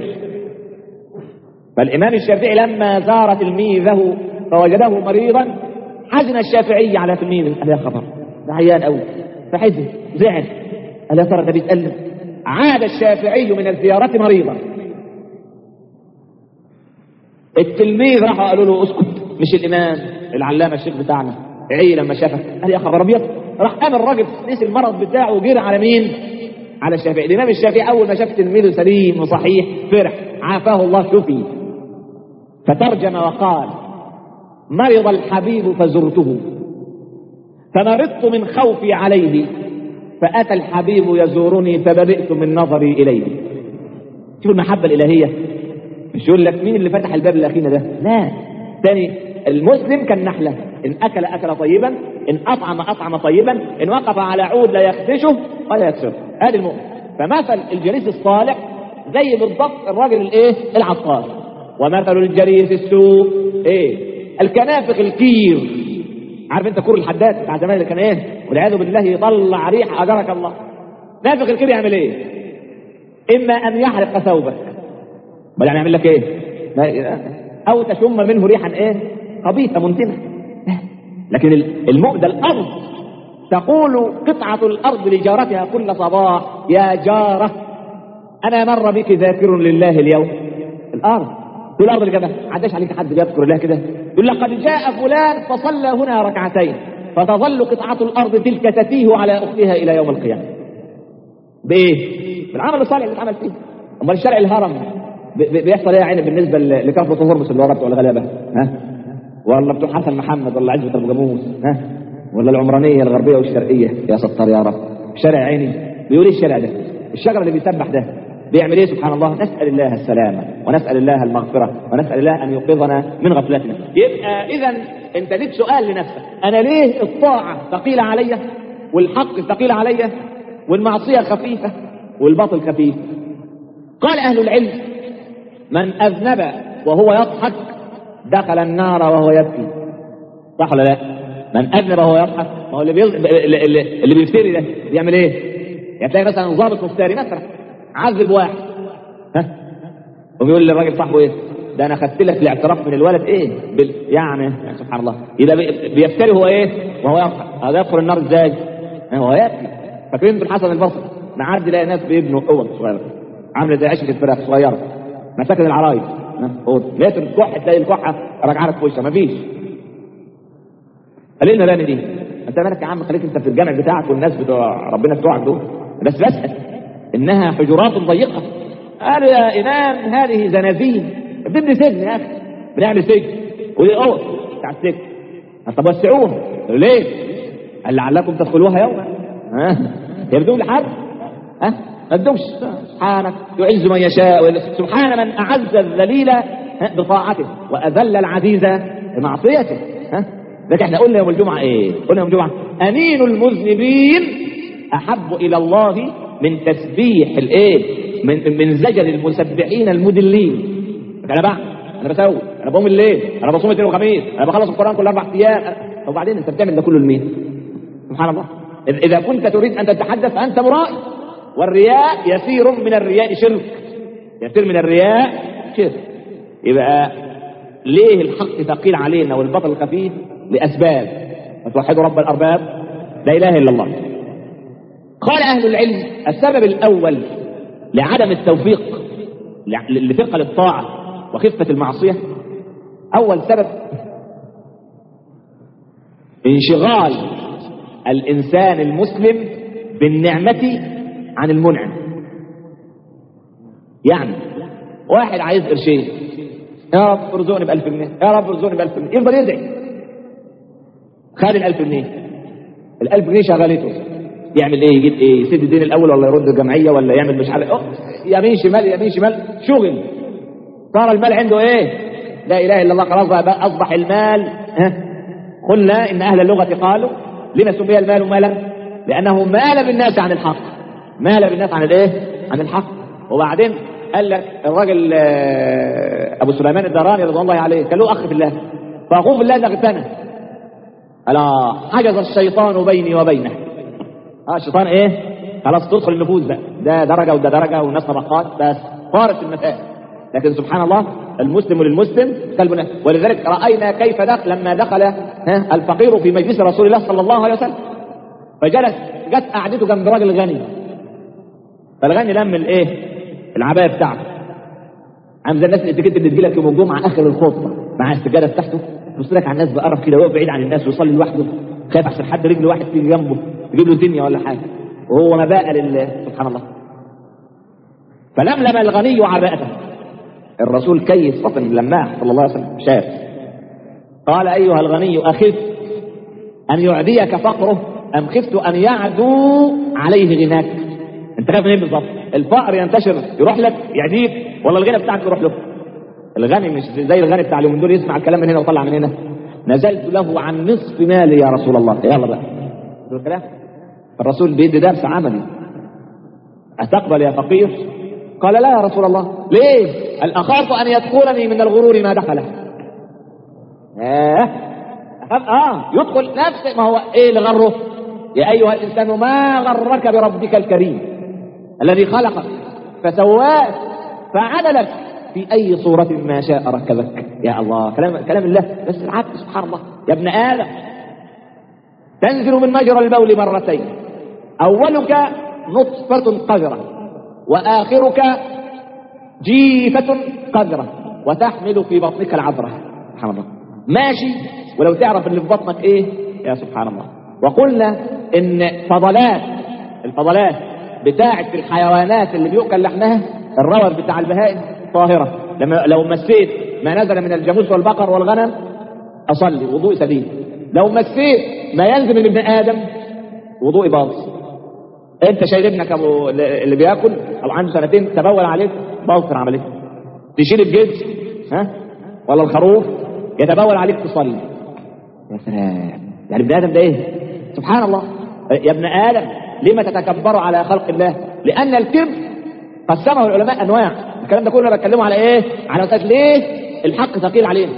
S1: فالامام الشافعي لما زار تلميذه فوجده مريضا حزن الشافعي على تلميذه قال يا خبر ده عيان قوي فحزن زعل قال يا ترى ده بيتألم عاد الشافعي من الزيارة مريضا التلميذ راحوا قالوا له اسكت مش الامام العلامه الشيخ بتاعنا عي لما شافك قال يا خبر ابيض راح قام الراجل نسي المرض بتاعه وجري على مين؟ على الشافعي الامام الشافعي اول ما شاف تلميذه سليم وصحيح فرح عافاه الله شفي فترجم وقال مرض الحبيب فزرته فمرضت من خوفي عليه فاتى الحبيب يزورني فبرئت من نظري اليه شوف المحبه الالهيه مش يقول لك مين اللي فتح الباب اللي اخينا ده لا تاني المسلم كالنحلة إن أكل أكل طيبا إن أطعم أطعم طيبا إن وقف على عود لا يخدشه ولا يكسره هذا المؤمن فمثل الجليس الصالح زي بالضبط الراجل الايه العطار ومثل الجليس السوء ايه الكنافق الكير عارف انت كور الحداد بتاع زمان اللي كان ايه والعياذ بالله يطلع ريح اجرك الله نافق الكير يعمل ايه اما ان يحرق ثوبك بل يعني يعمل لك ايه ما- او تشم منه ريحا ايه خبيثه منتنه لكن المؤذى الارض
S2: تقول قطعة الأرض لجارتها كل صباح يا جارة أنا مر بك ذاكر لله اليوم الأرض في الأرض اللي جنبها عداش عليك حد بيذكر الله كده يقول لقد جاء فلان فصلى هنا ركعتين فتظل قطعة الأرض تلك تتيه على أختها إلى يوم القيامة بإيه؟ بالعمل الصالح اللي اتعمل فيه أمال الشرع الهرم ب- ب- بيحصل ايه يا عيني بالنسبه ل- لكفره هرمس اللي ورا بتوع الغلابه ها ولا بتوع حسن محمد ولا عزبه ابو جاموس ها ولا العمرانيه الغربيه والشرقيه يا ستار يا رب شارع عيني بيقول ايه الشارع ده الشجر اللي بيسبح ده بيعمل ايه سبحان الله نسال الله السلامه ونسال الله المغفره ونسال الله ان يوقظنا من غفلتنا يبقى اذا انت ليك سؤال لنفسك انا ليه الطاعه ثقيله عليا والحق ثقيل عليا والمعصيه خفيفه والباطل خفيف قال اهل العلم من أذنب وهو يضحك دخل النار وهو يبكي صح ولا لا؟ من أذنب وهو يضحك ما هو اللي بيز... اللي, اللي, اللي بيفتري ده بيعمل إيه؟ يعني تلاقي مثلا ضابط مفتري مثلا عذب واحد ها وبيقول للراجل صاحبه إيه؟ ده أنا خدت لك الاعتراف من الولد إيه؟ بال... يعني, يعني سبحان الله يبقى بي... بيفتري هو إيه؟ وهو يضحك هذا يدخل النار إزاي؟ هو يبكي فاكرين بالحسن البصري معدي يلاقي ناس بيبنوا اوض صغيره عامله زي عشره فراخ صغيره مساكن العرايس اوضه متر الكح تلاقي الكحه راجعه لك في وشها مفيش قال لنا لاني دي انت مالك يا عم خليك انت في الجامع بتاعك والناس بتوع ربنا بتوعك دول بس بسال انها حجرات ضيقه قال يا امام هذه زنازين بنبني سجن يا اخي بنعمل سجن ودي اوضه بتاع السجن طب وسعوها قالوا ليه؟ قال لعلكم تدخلوها يوما ها هي بدون لحد ها ما تدومش سبحانك يعز من يشاء سبحان من اعز الذليل ها، بطاعته واذل العزيز بمعصيته ها لكن احنا قلنا يوم الجمعه ايه؟ قلنا يوم الجمعه انين المذنبين احب الى الله من تسبيح الايه؟ من من زجر المسبحين المدلين انا بقى انا بسوي انا بقوم الليل انا بصوم اثنين وخميس انا بخلص القران كل اربع ايام طب وبعدين انت بتعمل ده كله لمين؟ سبحان الله إذ- اذا كنت تريد ان تتحدث فانت مرائي والرياء يسير من الرياء شرك يسير من الرياء شرك يبقى ليه الحق ثقيل علينا والبطل خفيف لاسباب فتوحدوا رب الارباب لا اله الا الله قال اهل العلم السبب الاول لعدم التوفيق لع- لثقل الطاعه وخفه المعصيه اول سبب انشغال الانسان المسلم بالنعمه عن المنعم يعني واحد عايز قرشين يا رب ارزقني ب 1000 جنيه يا رب ارزقني ب 1000 جنيه يفضل يدعي خد ال 1000 جنيه ال 1000 جنيه شغلته يعمل ايه يجيب ايه يسد الدين الاول ولا يرد الجمعيه ولا يعمل مش عارف أوه، يمين شمال يمين شمال شغل صار المال عنده ايه لا اله الا الله خلاص بقى بقى اصبح المال ها قلنا ان اهل اللغه قالوا لما سمي المال مالا لانه مال بالناس عن الحق مال بالناس عن الايه عن الحق وبعدين قال لك الراجل آه، ابو سليمان الدراني رضوان الله عليه كان له اخ في الله فاخوه في الله ده اغتنى الا حجز الشيطان بيني وبينه اه الشيطان ايه خلاص تدخل النفوس بقى ده درجه وده درجه والناس طبقات بس طارت المسائل لكن سبحان الله المسلم للمسلم كالبناء ولذلك راينا كيف دخل لما دخل ها الفقير في مجلس رسول الله صلى الله عليه وسلم فجلس جت قعدته جنب راجل غني فالغني لم الايه العبايه بتاعته عامل زي الناس الاتيكيت اللي تجيلك يوم الجمعه اخر الخطبه مع السجاده بتاعته يبص لك على الناس بقرف كده وهو بعيد عن الناس ويصلي لوحده خايف عشان حد رجل واحد تيجي جنبه يجيب له دنيا ولا حاجه وهو ما بقى لله سبحان الله فلملم الغني عباءته الرسول كيس فطن لماح صلى الله عليه وسلم شاف قال ايها الغني اخف ان يعديك فقره ام خفت ان يعدو عليه غناك انت خايف من ايه بالظبط الفقر ينتشر يروح لك يعديك ولا الغنى بتاعك يروح له الغني مش زي الغني بتاع اليومين دول يسمع الكلام من هنا ويطلع من هنا نزلت له عن نصف مالي يا رسول الله يلا بقى شوف الكلام الرسول بيدي درس عملي أتقبل يا فقير قال لا يا رسول الله ليه قال أخاف أن يدخلني من الغرور ما دخله آه أخاف آه يدخل نفس ما هو إيه اللي غره يا أيها الإنسان ما غرك بربك الكريم الذي خلقك فسواك فعدلك في أي صورة ما شاء ركبك يا الله كلام كلام الله بس العبد سبحان الله يا ابن آدم
S1: تنزل من مجرى البول مرتين أولك نطفة قذرة وآخرك جيفة قذرة وتحمل في بطنك العذرة سبحان الله ماشي ولو تعرف اللي في بطنك ايه يا سبحان الله وقلنا ان فضلات الفضلات بتاعة الحيوانات اللي بيؤكل لحمها الروث بتاع البهائم طاهرة لما لو مسيت ما نزل من الجاموس والبقر والغنم اصلي وضوء سليم لو مسيت ما ينزل من ابن ادم وضوء باطل انت شايل ابنك ابو اللي بياكل او عنده سنتين تبول عليك باطل عمليه تشيل الجلد ها ولا الخروف يتبول عليك تصلي يا سلام يعني ابن ادم ده ايه سبحان الله يا ابن ادم لما تتكبر على خلق الله لان الكبر قسمه العلماء انواع الكلام ده كله بتكلمه على ايه على مسألة ليه الحق ثقيل علينا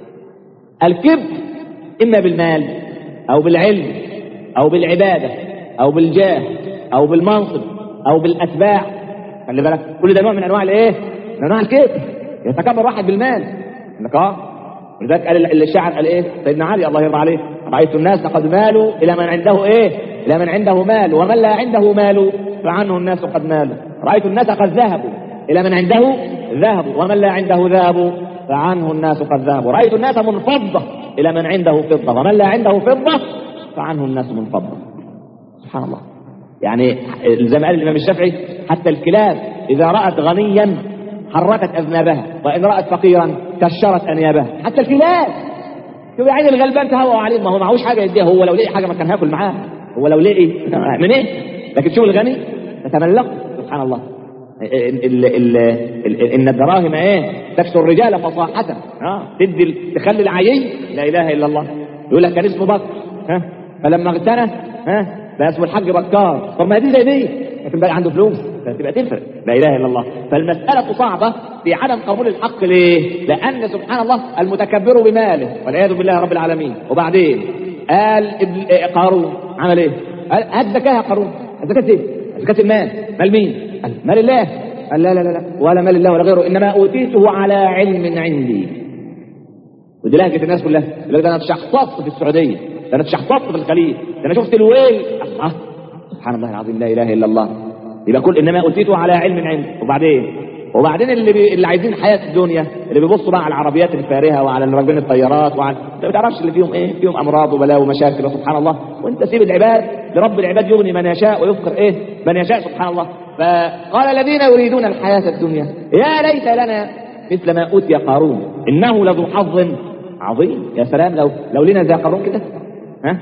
S1: الكبر اما بالمال او بالعلم او بالعباده او بالجاه او بالمنصب او بالاتباع خلي بالك كل ده نوع من انواع الايه من انواع الكبر يتكبر واحد بالمال انك اه ولذلك قال الشاعر قال ايه سيدنا علي الله يرضى عليه رايت الناس قد مالوا الى من عنده ايه الى من عنده مال ومن لا عنده مال فعنه الناس قد مالوا رايت الناس قد ذهبوا الى من عنده ذهبوا ومن لا عنده ذهبوا فعنه الناس قد ذهبوا رايت الناس منفضه الى من عنده فضه ومن لا عنده فضه فعنه الناس منفضه سبحان الله يعني زي ما قال الامام الشافعي حتى الكلاب اذا رات غنيا حركت اذنابها وان رات فقيرا كشرت انيابها حتى الكلاب شوف يا عيني الغلبان تهوى عليه ما هو معهوش حاجه يديها هو لو لقي حاجه ما كان هياكل معاها هو لو لقي من ايه لكن شوف الغني تتملق سبحان الله ال ال ال ال ان الدراهم ايه تكسر الرجال فصاحة اه تدي تخلي العيي لا اله الا الله يقول لك كان اسمه بكر ها فلما اغتنى ها بقى اسمه الحاج بكار طب ما دي زي دي لكن بقى عنده فلوس تبقى تفرق لا اله الا الله فالمساله صعبه في عدم قبول الحق ليه؟ لان سبحان الله المتكبر بماله والعياذ بالله رب العالمين وبعدين قال ابن قارون عمل ايه؟ قال هات زكاه يا قارون زكاه ايه؟ زكاه المال مال مين؟ قال مال الله قال لا لا لا لا ولا مال الله ولا غيره انما اوتيته على علم عندي ودي لهجه الناس كلها يقول لك ده انا اتشحططت في السعوديه ده انا اتشحططت في الخليج ده انا شفت الويل الله سبحان الله العظيم لا اله الا الله يبقى كل انما اوتيته على علم عندي وبعدين وبعدين اللي بي... اللي عايزين حياه الدنيا اللي بيبصوا بقى على العربيات الفارهه وعلى اللي راكبين الطيارات وعلى انت ما تعرفش اللي فيهم ايه فيهم امراض وبلاء ومشاكل وسبحان الله وانت سيب العباد لرب العباد يغني من يشاء ويفقر ايه من يشاء سبحان الله فقال الذين يريدون الحياه الدنيا يا ليت لنا مثل ما اوتي قارون انه لذو حظ عظيم يا سلام لو لو لنا زي قارون كده ها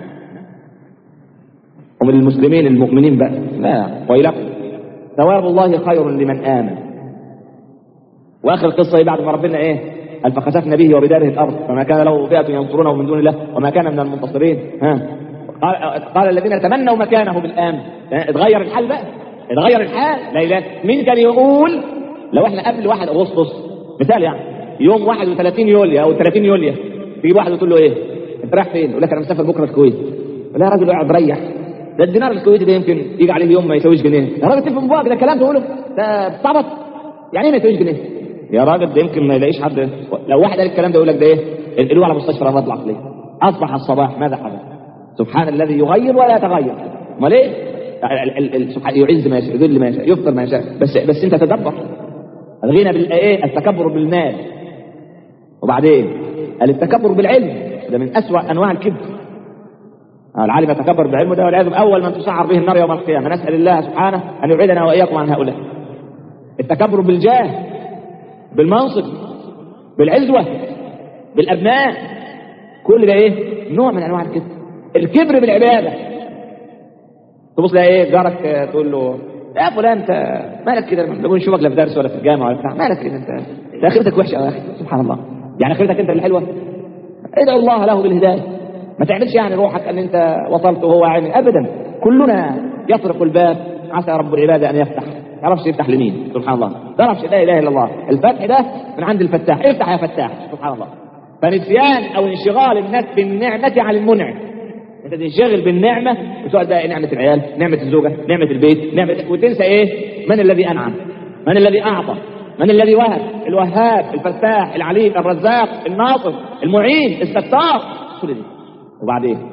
S1: ومن المسلمين المؤمنين بقى لا ويلكم ثواب الله خير لمن آمن وآخر القصة بعد ما ربنا إيه قال فخسفنا به وبداره الأرض فما كان له فئة ينصرونه من دون الله وما كان من المنتصرين ها قال, قال الذين تمنوا مكانه بالآمن اتغير الحال بقى اتغير الحال لا إله مين كان يقول لو احنا قبل 1 أغسطس مثال يعني يوم 31 يوليو أو 30 يوليو تجيب واحد وتقول له إيه أنت رايح فين؟ يقول لك أنا مسافر بكرة الكويت لا يا راجل قاعد ريح ده الدينار الكويتي ده يمكن يجي عليه يوم ما يساويش جنيه يا راجل تفهم بقى ده كلام تقوله ده بتعبط يعني ايه ما يساويش جنيه يا راجل ده يمكن ما يلاقيش حد لو واحد قال الكلام ده يقول لك ده ايه انقلوه على مستشفى الامراض العقليه اصبح الصباح ماذا حدث سبحان الذي يغير ولا يتغير امال ايه سبحان يعز ما يشاء يذل ما يشاء يفطر ما يشاء بس بس انت تدبر الغنى بالايه التكبر بالمال وبعدين قال التكبر بالعلم ده من اسوأ انواع الكبر العالم يتكبر بعلمه ده والعياذ اول من تسعر به النار يوم القيامه نسال الله سبحانه ان يبعدنا واياكم عن هؤلاء التكبر بالجاه بالمنصب بالعزوه بالابناء كل ده ايه نوع من انواع الكبر الكبر بالعباده تبص لها ايه جارك تقول له يا فلان انت مالك كده لما نشوفك لا في درس ولا في الجامعه ولا بتاع مالك كده انت انت اخرتك وحشه يا اخي سبحان الله يعني اخرتك انت اللي حلوه ادعو الله له بالهدايه ما تعملش يعني روحك ان انت وصلت وهو عامل ابدا كلنا يطرق الباب عسى رب العباد ان يفتح يعرفش يفتح لمين سبحان الله ما يعرفش لا اله الا الله الفتح ده من عند الفتاح افتح يا فتاح سبحان الله فنسيان او انشغال الناس بالنعمه عن المنعم انت تنشغل بالنعمه وتقعد بقى نعمه العيال نعمه الزوجه نعمه البيت نعمه وتنسى ايه من الذي انعم من الذي اعطى من الذي وهب الوهاب الفتاح العليم الرزاق الناصر المعين الستار كل دي وبعدين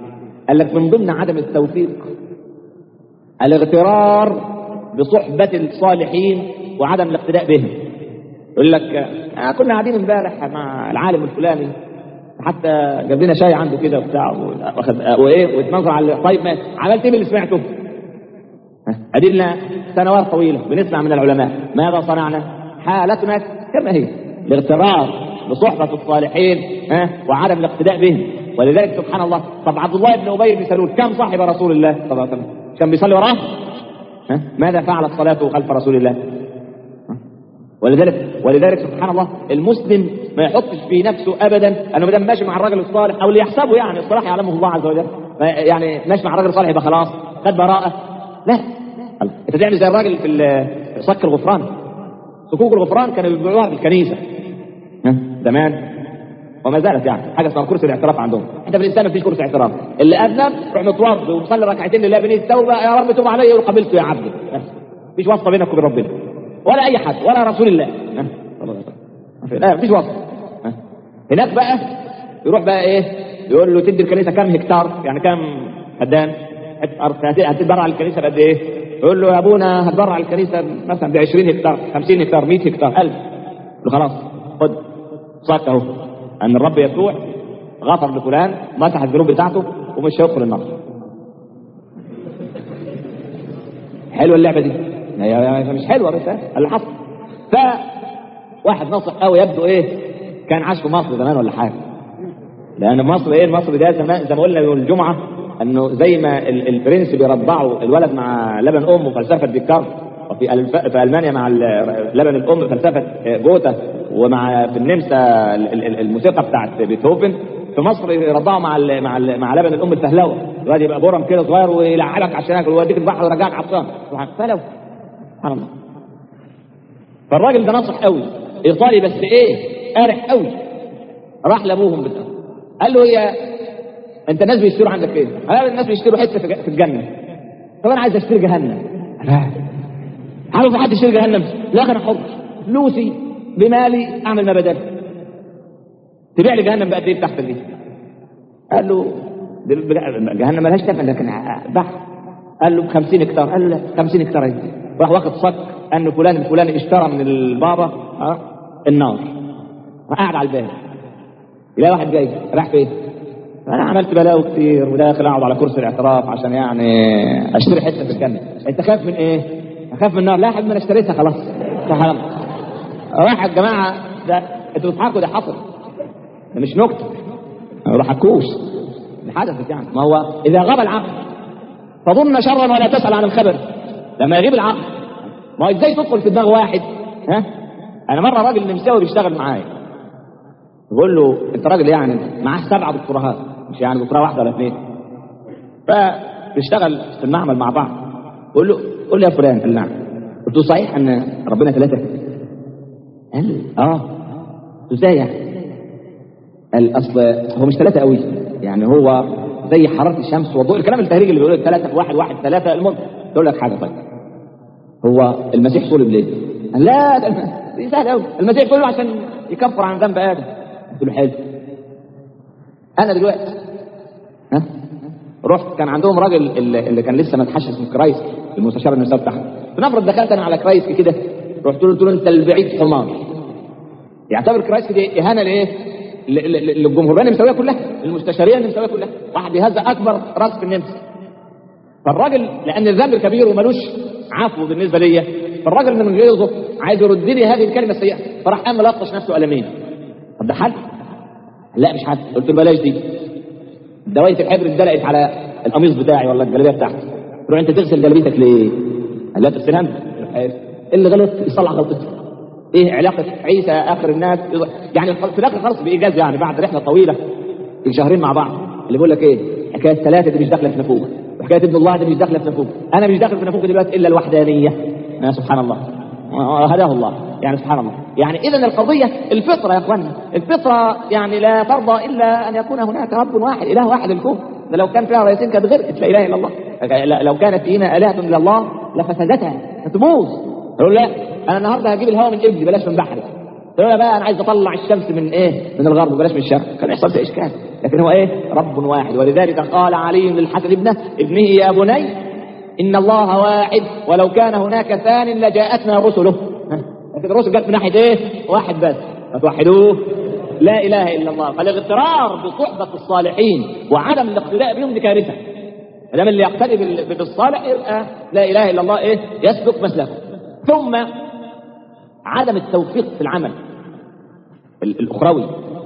S2: قال لك من ضمن عدم التوفيق الاغترار بصحبة الصالحين وعدم الاقتداء بهم يقول لك آه كنا قاعدين امبارح مع العالم الفلاني حتى جاب لنا شاي عنده كده وبتاع واخد وايه واتنظر على طيب ما عملت ايه باللي سمعته؟ ادي لنا سنوات طويله بنسمع من العلماء ماذا صنعنا؟ حالتنا كما هي الاغترار بصحبه الصالحين ها وعدم الاقتداء بهم ولذلك سبحان الله طب عبد الله بن ابي بن سلول كم صاحب رسول الله صلى الله عليه وسلم؟ كان بيصلي وراه؟ ها؟ ماذا فعلت صلاته خلف رسول الله؟ ولذلك ولذلك سبحان الله المسلم ما يحطش في نفسه ابدا انه ما دام ماشي مع الرجل الصالح او اللي يحسبه يعني الصلاح يعلمه الله عز وجل يعني ماشي مع الرجل الصالح يبقى خلاص خد براءه لا انت تعمل زي الراجل في صك الغفران صكوك الغفران كانوا بيبيعوها في الكنيسه زمان وما زالت يعني حاجه اسمها كرسي الاعتراف عندهم انت في الانسان ما فيش كرسي اعتراف اللي اذنب روح متوض ومصلي ركعتين لله بنيه التوبه يا رب توب علي وقبلته يا عبدي مفيش واسطه بينك وبين ربنا ولا اي حد ولا رسول الله لا مفيش واسطه هناك بقى يروح بقى ايه يقول له تدي الكنيسه كام هكتار يعني كام فدان هتتبرع الكنيسه بقد ايه يقول له يا ابونا هتبرع الكنيسه مثلا ب 20 هكتار 50 هكتار 100 هكتار 1000 له خلاص خد صك اهو ان الرب يسوع غفر لفلان مسح الذنوب بتاعته ومش هيدخل النار حلوه اللعبه دي هي مش حلوه بس اللي حصل ف واحد ناصح قوي يبدو ايه كان عاش في مصر زمان ولا حاجه لان مصر ايه المصري ده زمان زي ما قلنا يوم الجمعه انه زي ما الفرنس بيرضعوا الولد مع لبن امه فلسفه ديكارت وفي الف... في المانيا مع لبن الام فلسفه جوتا ومع في النمسا الموسيقى بتاعت بيتهوفن في مصر يرضعوا مع ال مع ال مع لبن الام الفهلوه الواد يبقى برم كده صغير ويلعبك عشان ياكل ويوديك البحر ويرجعك عطشان فلو سبحان الله فالراجل ده ناصح قوي ايطالي بس ايه قارح قوي راح لابوهم بتاعه قال له هي انت الناس بيشتروا عندك ايه؟ قال الناس بيشتروا حته في الجنه طب انا عايز اشتري جهنم لا عاوز حد يشتري جهنم لا انا حر فلوسي بمالي اعمل ما بدل تبيع لي جهنم بقد ايه بتاعتك دي؟ قال له جهنم مالهاش ثمن لكن بحث قال له ب 50 هكتار قال له لا 50 هكتار ايه راح واخد صك ان فلان الفلاني اشترى من البابا ها النار وقاعد على الباب يلاقي واحد جاي راح فين؟ انا عملت بلاوي كتير وداخل اقعد على كرسي الاعتراف عشان يعني اشتري حته في الجنه انت خايف من ايه؟ اخاف من النار لا يا حبيبي انا اشتريتها خلاص سبحان الله راح الجماعه ده انتوا بتضحكوا ده حصل ده مش نكته ما ضحكوش ده حدثت يعني ما هو اذا غاب العقل فظن شرا ولا تسال عن الخبر لما يغيب العقل ما هو ازاي تدخل في دماغ واحد ها انا مره راجل نمساوي بيشتغل معايا بقول له انت راجل يعني معاه سبعه دكتوراهات مش يعني دكتوراه واحده ولا اثنين فبنشتغل في المعمل مع بعض بقول له قول لي يا فلان قال نعم قلت له صحيح ان ربنا ثلاثه قال لي اه قلت ازاي يعني قال اصل هو مش ثلاثه قوي يعني هو زي حراره الشمس والضوء الكلام التهريج اللي بيقول ثلاثه في واحد واحد ثلاثه المهم اقول لك حاجه طيب هو المسيح صلب ليه؟ قال لا ده دي سهل قوي المسيح كله عشان يكفر عن ذنب ادم قلت له حلو انا دلوقتي ها رحت كان عندهم راجل اللي, اللي كان لسه ما اتحشش اسمه كرايس المستشار النساء بتاعهم فنفرض دخلت انا على كرايس كده رحت له قلت له انت البعيد حمار يعتبر كرايس دي اهانه لايه؟ للجمهوريه اللي مسويها كلها المستشاريه اللي مسويها كلها واحد يهز اكبر راس في النمسا فالراجل لان الذنب كبير وملوش عفو بالنسبه ليا فالراجل من غيظه عايز يرد لي هذه الكلمه السيئه فراح قام ملطش نفسه قلمين طب ده حل؟ لا مش حل قلت له بلاش دي دوايه الحبر اتدلقت على القميص بتاعي ولا الجلابيه بتاعتي تروح انت تغسل جلابيتك ليه؟ قال لا تغسلها انت اللي غلط يصلح غلطته ايه علاقه عيسى اخر الناس يعني في الاخر خلاص بايجاز يعني بعد رحله طويله شهرين مع بعض اللي بيقول لك ايه حكايه ثلاثه دي مش داخله في نفوخ وحكايه ابن الله دي مش داخله في نفوخ انا مش داخل في نفوخ دلوقتي الا الوحدانيه يا سبحان الله هداه الله يعني سبحان الله يعني اذا القضيه الفطره يا اخوانا الفطره يعني لا ترضى الا ان يكون هناك رب واحد اله واحد الكون ده لو كان فيها رئيسين كانت غرقت لا اله الا الله لو كانت فينا الهه الا الله لفسدتها هتبوظ يقول لا انا النهارده هجيب الهواء من ابني بلاش من بحري
S1: تقول بقى انا عايز اطلع الشمس من ايه من الغرب بلاش من الشرق كان يحصل في اشكال لكن هو ايه رب واحد ولذلك قال علي للحسن ابنه ابنه يا بني ان الله واحد ولو كان هناك ثان لجاءتنا رسله ها؟ لكن الرسل جت من ناحيه ايه واحد بس فتوحدوه لا اله الا الله فالاغترار بصحبه الصالحين وعدم الاقتداء بهم دي كارثه ما دام اللي يقتدي بال- بالصالح يبقى لا اله الا الله ايه يسلك مسلكه ثم عدم التوفيق في العمل ال- الاخروي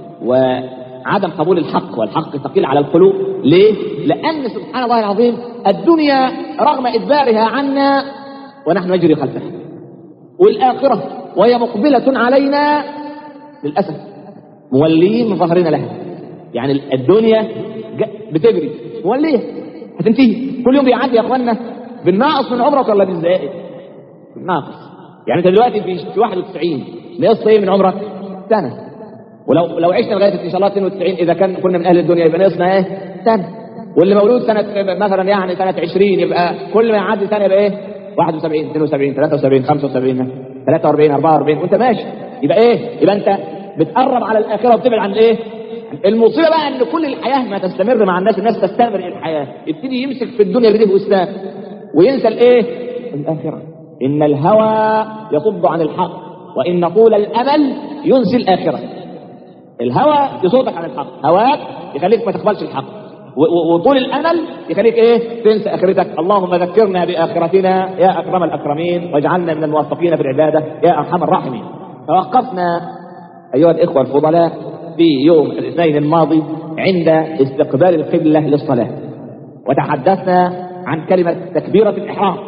S1: وعدم قبول الحق والحق ثقيل على القلوب ليه؟ لان سبحان الله العظيم الدنيا رغم ادبارها عنا ونحن نجري خلفها والاخره وهي مقبله علينا للاسف مولين من ظهرنا لها يعني الدنيا ج- بتجري موليه هتنتهي كل يوم بيعدي يا اخوانا بالناقص من عمرك ولا بالزائد بالناقص يعني انت دلوقتي في في 91 نقص ايه من عمرك سنه ولو لو عشنا لغايه ان شاء الله 92 اذا كان كنا من اهل الدنيا يبقى نقصنا ايه سنه واللي مولود سنه مثلا يعني سنه 20 يبقى كل ما يعدي سنه يبقى ايه 71 72 73 75 43 44 وانت ماشي يبقى ايه يبقى انت بتقرب على الاخره وبتبعد عن ايه المصيبه بقى ان كل الحياه ما تستمر مع الناس الناس تستمر الحياه يبتدي يمسك في الدنيا بديه واسلام وينسى الايه الاخره ان الهوى يصد عن الحق وان طول الامل ينسي الاخره الهوى يصدك عن الحق هواك يخليك ما تقبلش الحق و- و- وطول الامل يخليك ايه تنسى اخرتك اللهم ذكرنا باخرتنا يا اكرم الاكرمين واجعلنا من الموفقين في العباده يا ارحم الراحمين توقفنا ايها الاخوه الفضلاء في يوم الاثنين الماضي عند استقبال القبله للصلاه وتحدثنا عن كلمه تكبيره الاحرام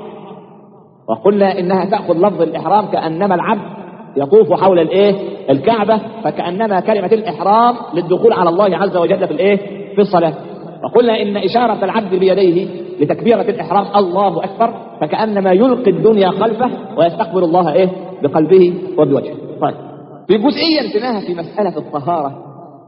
S1: وقلنا انها تاخذ لفظ الاحرام كانما العبد يطوف حول الايه الكعبه فكانما كلمه الاحرام للدخول على الله عز وجل في الايه في الصلاه وقلنا ان اشاره العبد بيديه لتكبيره الاحرام الله اكبر فكانما يلقي الدنيا خلفه ويستقبل الله ايه بقلبه وبوجهه طيب في جزئيه انتباه في مساله الطهاره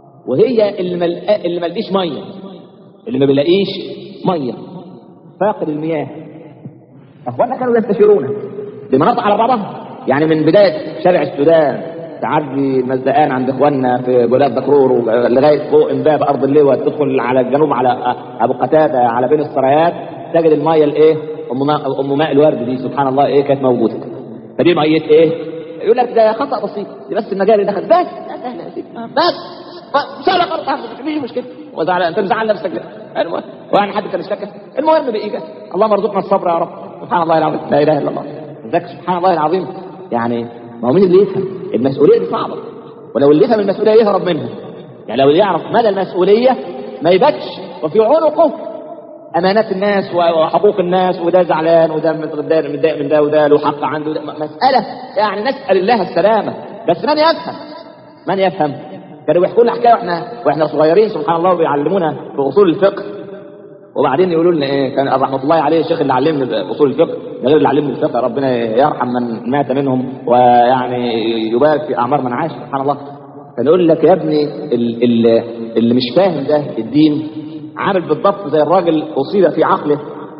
S1: وهي اللي مل... اللي ملقيش ميه اللي ما بيلاقيش ميه فاقد المياه اخواننا كانوا يستشيرون بمناطق على بعضها يعني من بدايه شارع السودان تعدي مزدقان عند اخواننا في بلاد دكرور لغايه فوق امباب ارض اللواء تدخل على الجنوب على ابو قتاده على بين السرايات تجد الميه الايه ام ماء ام ماء الورد دي سبحان الله ايه كانت موجوده فدي ميه ايه يقول لك ده خطا بسيط دي بس المجاري دخلت بس لا سهله يا سيدي بس سهله خالص مفيش مشكله وزعل انت مزعل نفسك ليه؟ المهم ويعني حد كان اشتكى المهم بايجاز اللهم ارزقنا الصبر يا رب سبحان الله العظيم لا اله الا الله ذاك سبحان الله العظيم يعني ما هو مين اللي يفهم المسؤوليه دي صعبه ولو اللي يفهم المسؤوليه يهرب منها يعني لو اللي يعرف مدى المسؤوليه ما يبكش وفي عنقه امانات الناس وحقوق الناس وده زعلان وده متضايق متضايق من ده وده له حق عنده ده مساله يعني نسال الله السلامه بس من يفهم من يفهم كانوا بيحكوا لنا حكايه واحنا واحنا صغيرين سبحان الله وبيعلمونا في اصول الفقه وبعدين يقولوا لنا ايه كان رحمه الله عليه الشيخ اللي علمني اصول الفقه ده غير اللي علمني الفقه ربنا يرحم من مات منهم ويعني يبارك في اعمار من عاش سبحان الله كان يقول لك يا ابني ال- ال- اللي مش فاهم ده الدين عامل بالضبط زي الراجل اصيب في عقله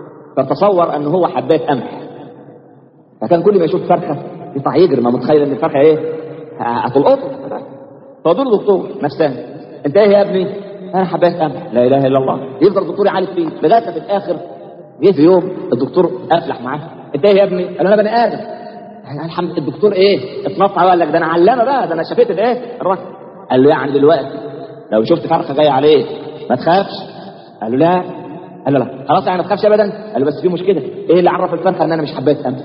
S1: فتصور ان هو حبايه قمح فكان كل ما يشوف فرخه يطلع يجري ما متخيل ان الفرخه ايه هتلقطه فدول دكتور نفساني انت ايه يا ابني انا حبايه قمح لا اله الا الله يفضل الدكتور يعالج فيه لغايه ما في الاخر جه في يوم الدكتور افلح معاه انت ايه يا ابني قال له انا بني ادم يعني الحمد الدكتور ايه اتنطع وقال لك ده انا علامه بقى ده انا شفيت الايه الراجل قال له يعني دلوقتي لو شفت فرخه جايه عليك ما تخافش قال له لا قال له لا خلاص يعني ما تخافش ابدا قال له بس في مشكله ايه اللي عرف الفرخه ان انا مش حبايه قمح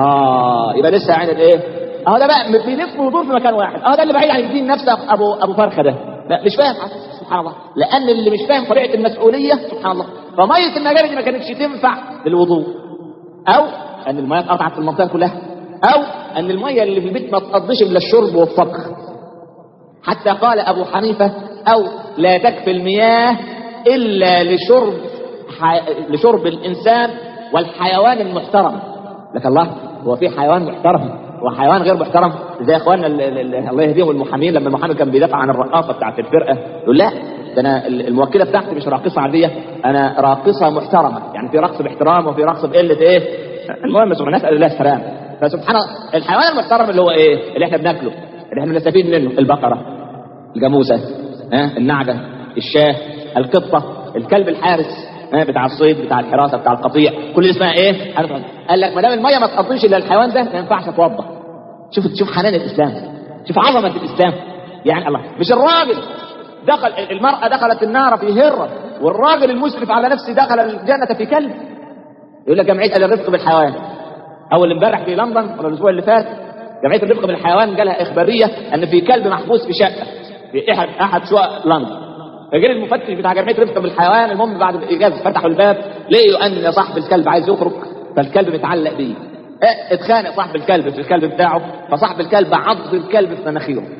S1: اه يبقى لسه يعني الايه اهو ده بقى بيلف ويدور في مكان واحد اهو ده اللي بعيد عن الدين نفسه ابو ابو فرخه ده لا مش فاهم حاجة. سبحان الله لان اللي مش فاهم طبيعه المسؤوليه سبحان الله فميه المجاري دي ما كانتش تنفع للوضوء او ان الميه اتقطعت في المنطقه كلها او ان الميه اللي في البيت ما تقضيش الا الشرب والطبخ حتى قال ابو حنيفه او لا تكفي المياه الا لشرب ح... لشرب الانسان والحيوان المحترم لك الله هو في حيوان محترم وحيوان غير محترم زي اخواننا ال- ال- ال- الله يهديهم المحامين لما المحامي كان بيدافع عن الرقاصه بتاعت الفرقه يقول لا ده انا ال- الموكله بتاعتي مش راقصه عاديه انا راقصه محترمه يعني في رقص باحترام وفي رقص بقله ايه المهم سبحان نسال الله السلامه فسبحان الله الحيوان المحترم اللي هو ايه اللي احنا بناكله اللي احنا بنستفيد منه البقره الجاموسه ها النعجه الشاه القطه الكلب الحارس ها بتاع الصيد بتاع الحراسه بتاع القطيع كل دي اسمها ايه؟ قال لك ما دام الميه ما تقضيش الا الحيوان ده ما ينفعش اتوضا شوف شوف حنان الاسلام شوف عظمه الاسلام يعني الله مش الراجل دخل المرأة دخلت النار في هرة والراجل المسرف على نفسه دخل الجنة في كلب يقول لك جمعية الرفق بالحيوان أول امبارح في لندن ولا الأسبوع اللي فات جمعية الرفق بالحيوان جالها إخبارية أن في كلب محبوس في شقة في أحد أحد شقق لندن فجري المفتش بتاع جمعية الرفق بالحيوان المهم بعد الإجازة فتحوا الباب لقيوا أن صاحب الكلب عايز يخرج فالكلب متعلق بيه اه اتخانق صاحب الكلب في الكلب بتاعه فصاحب الكلب عض الكلب في مناخيره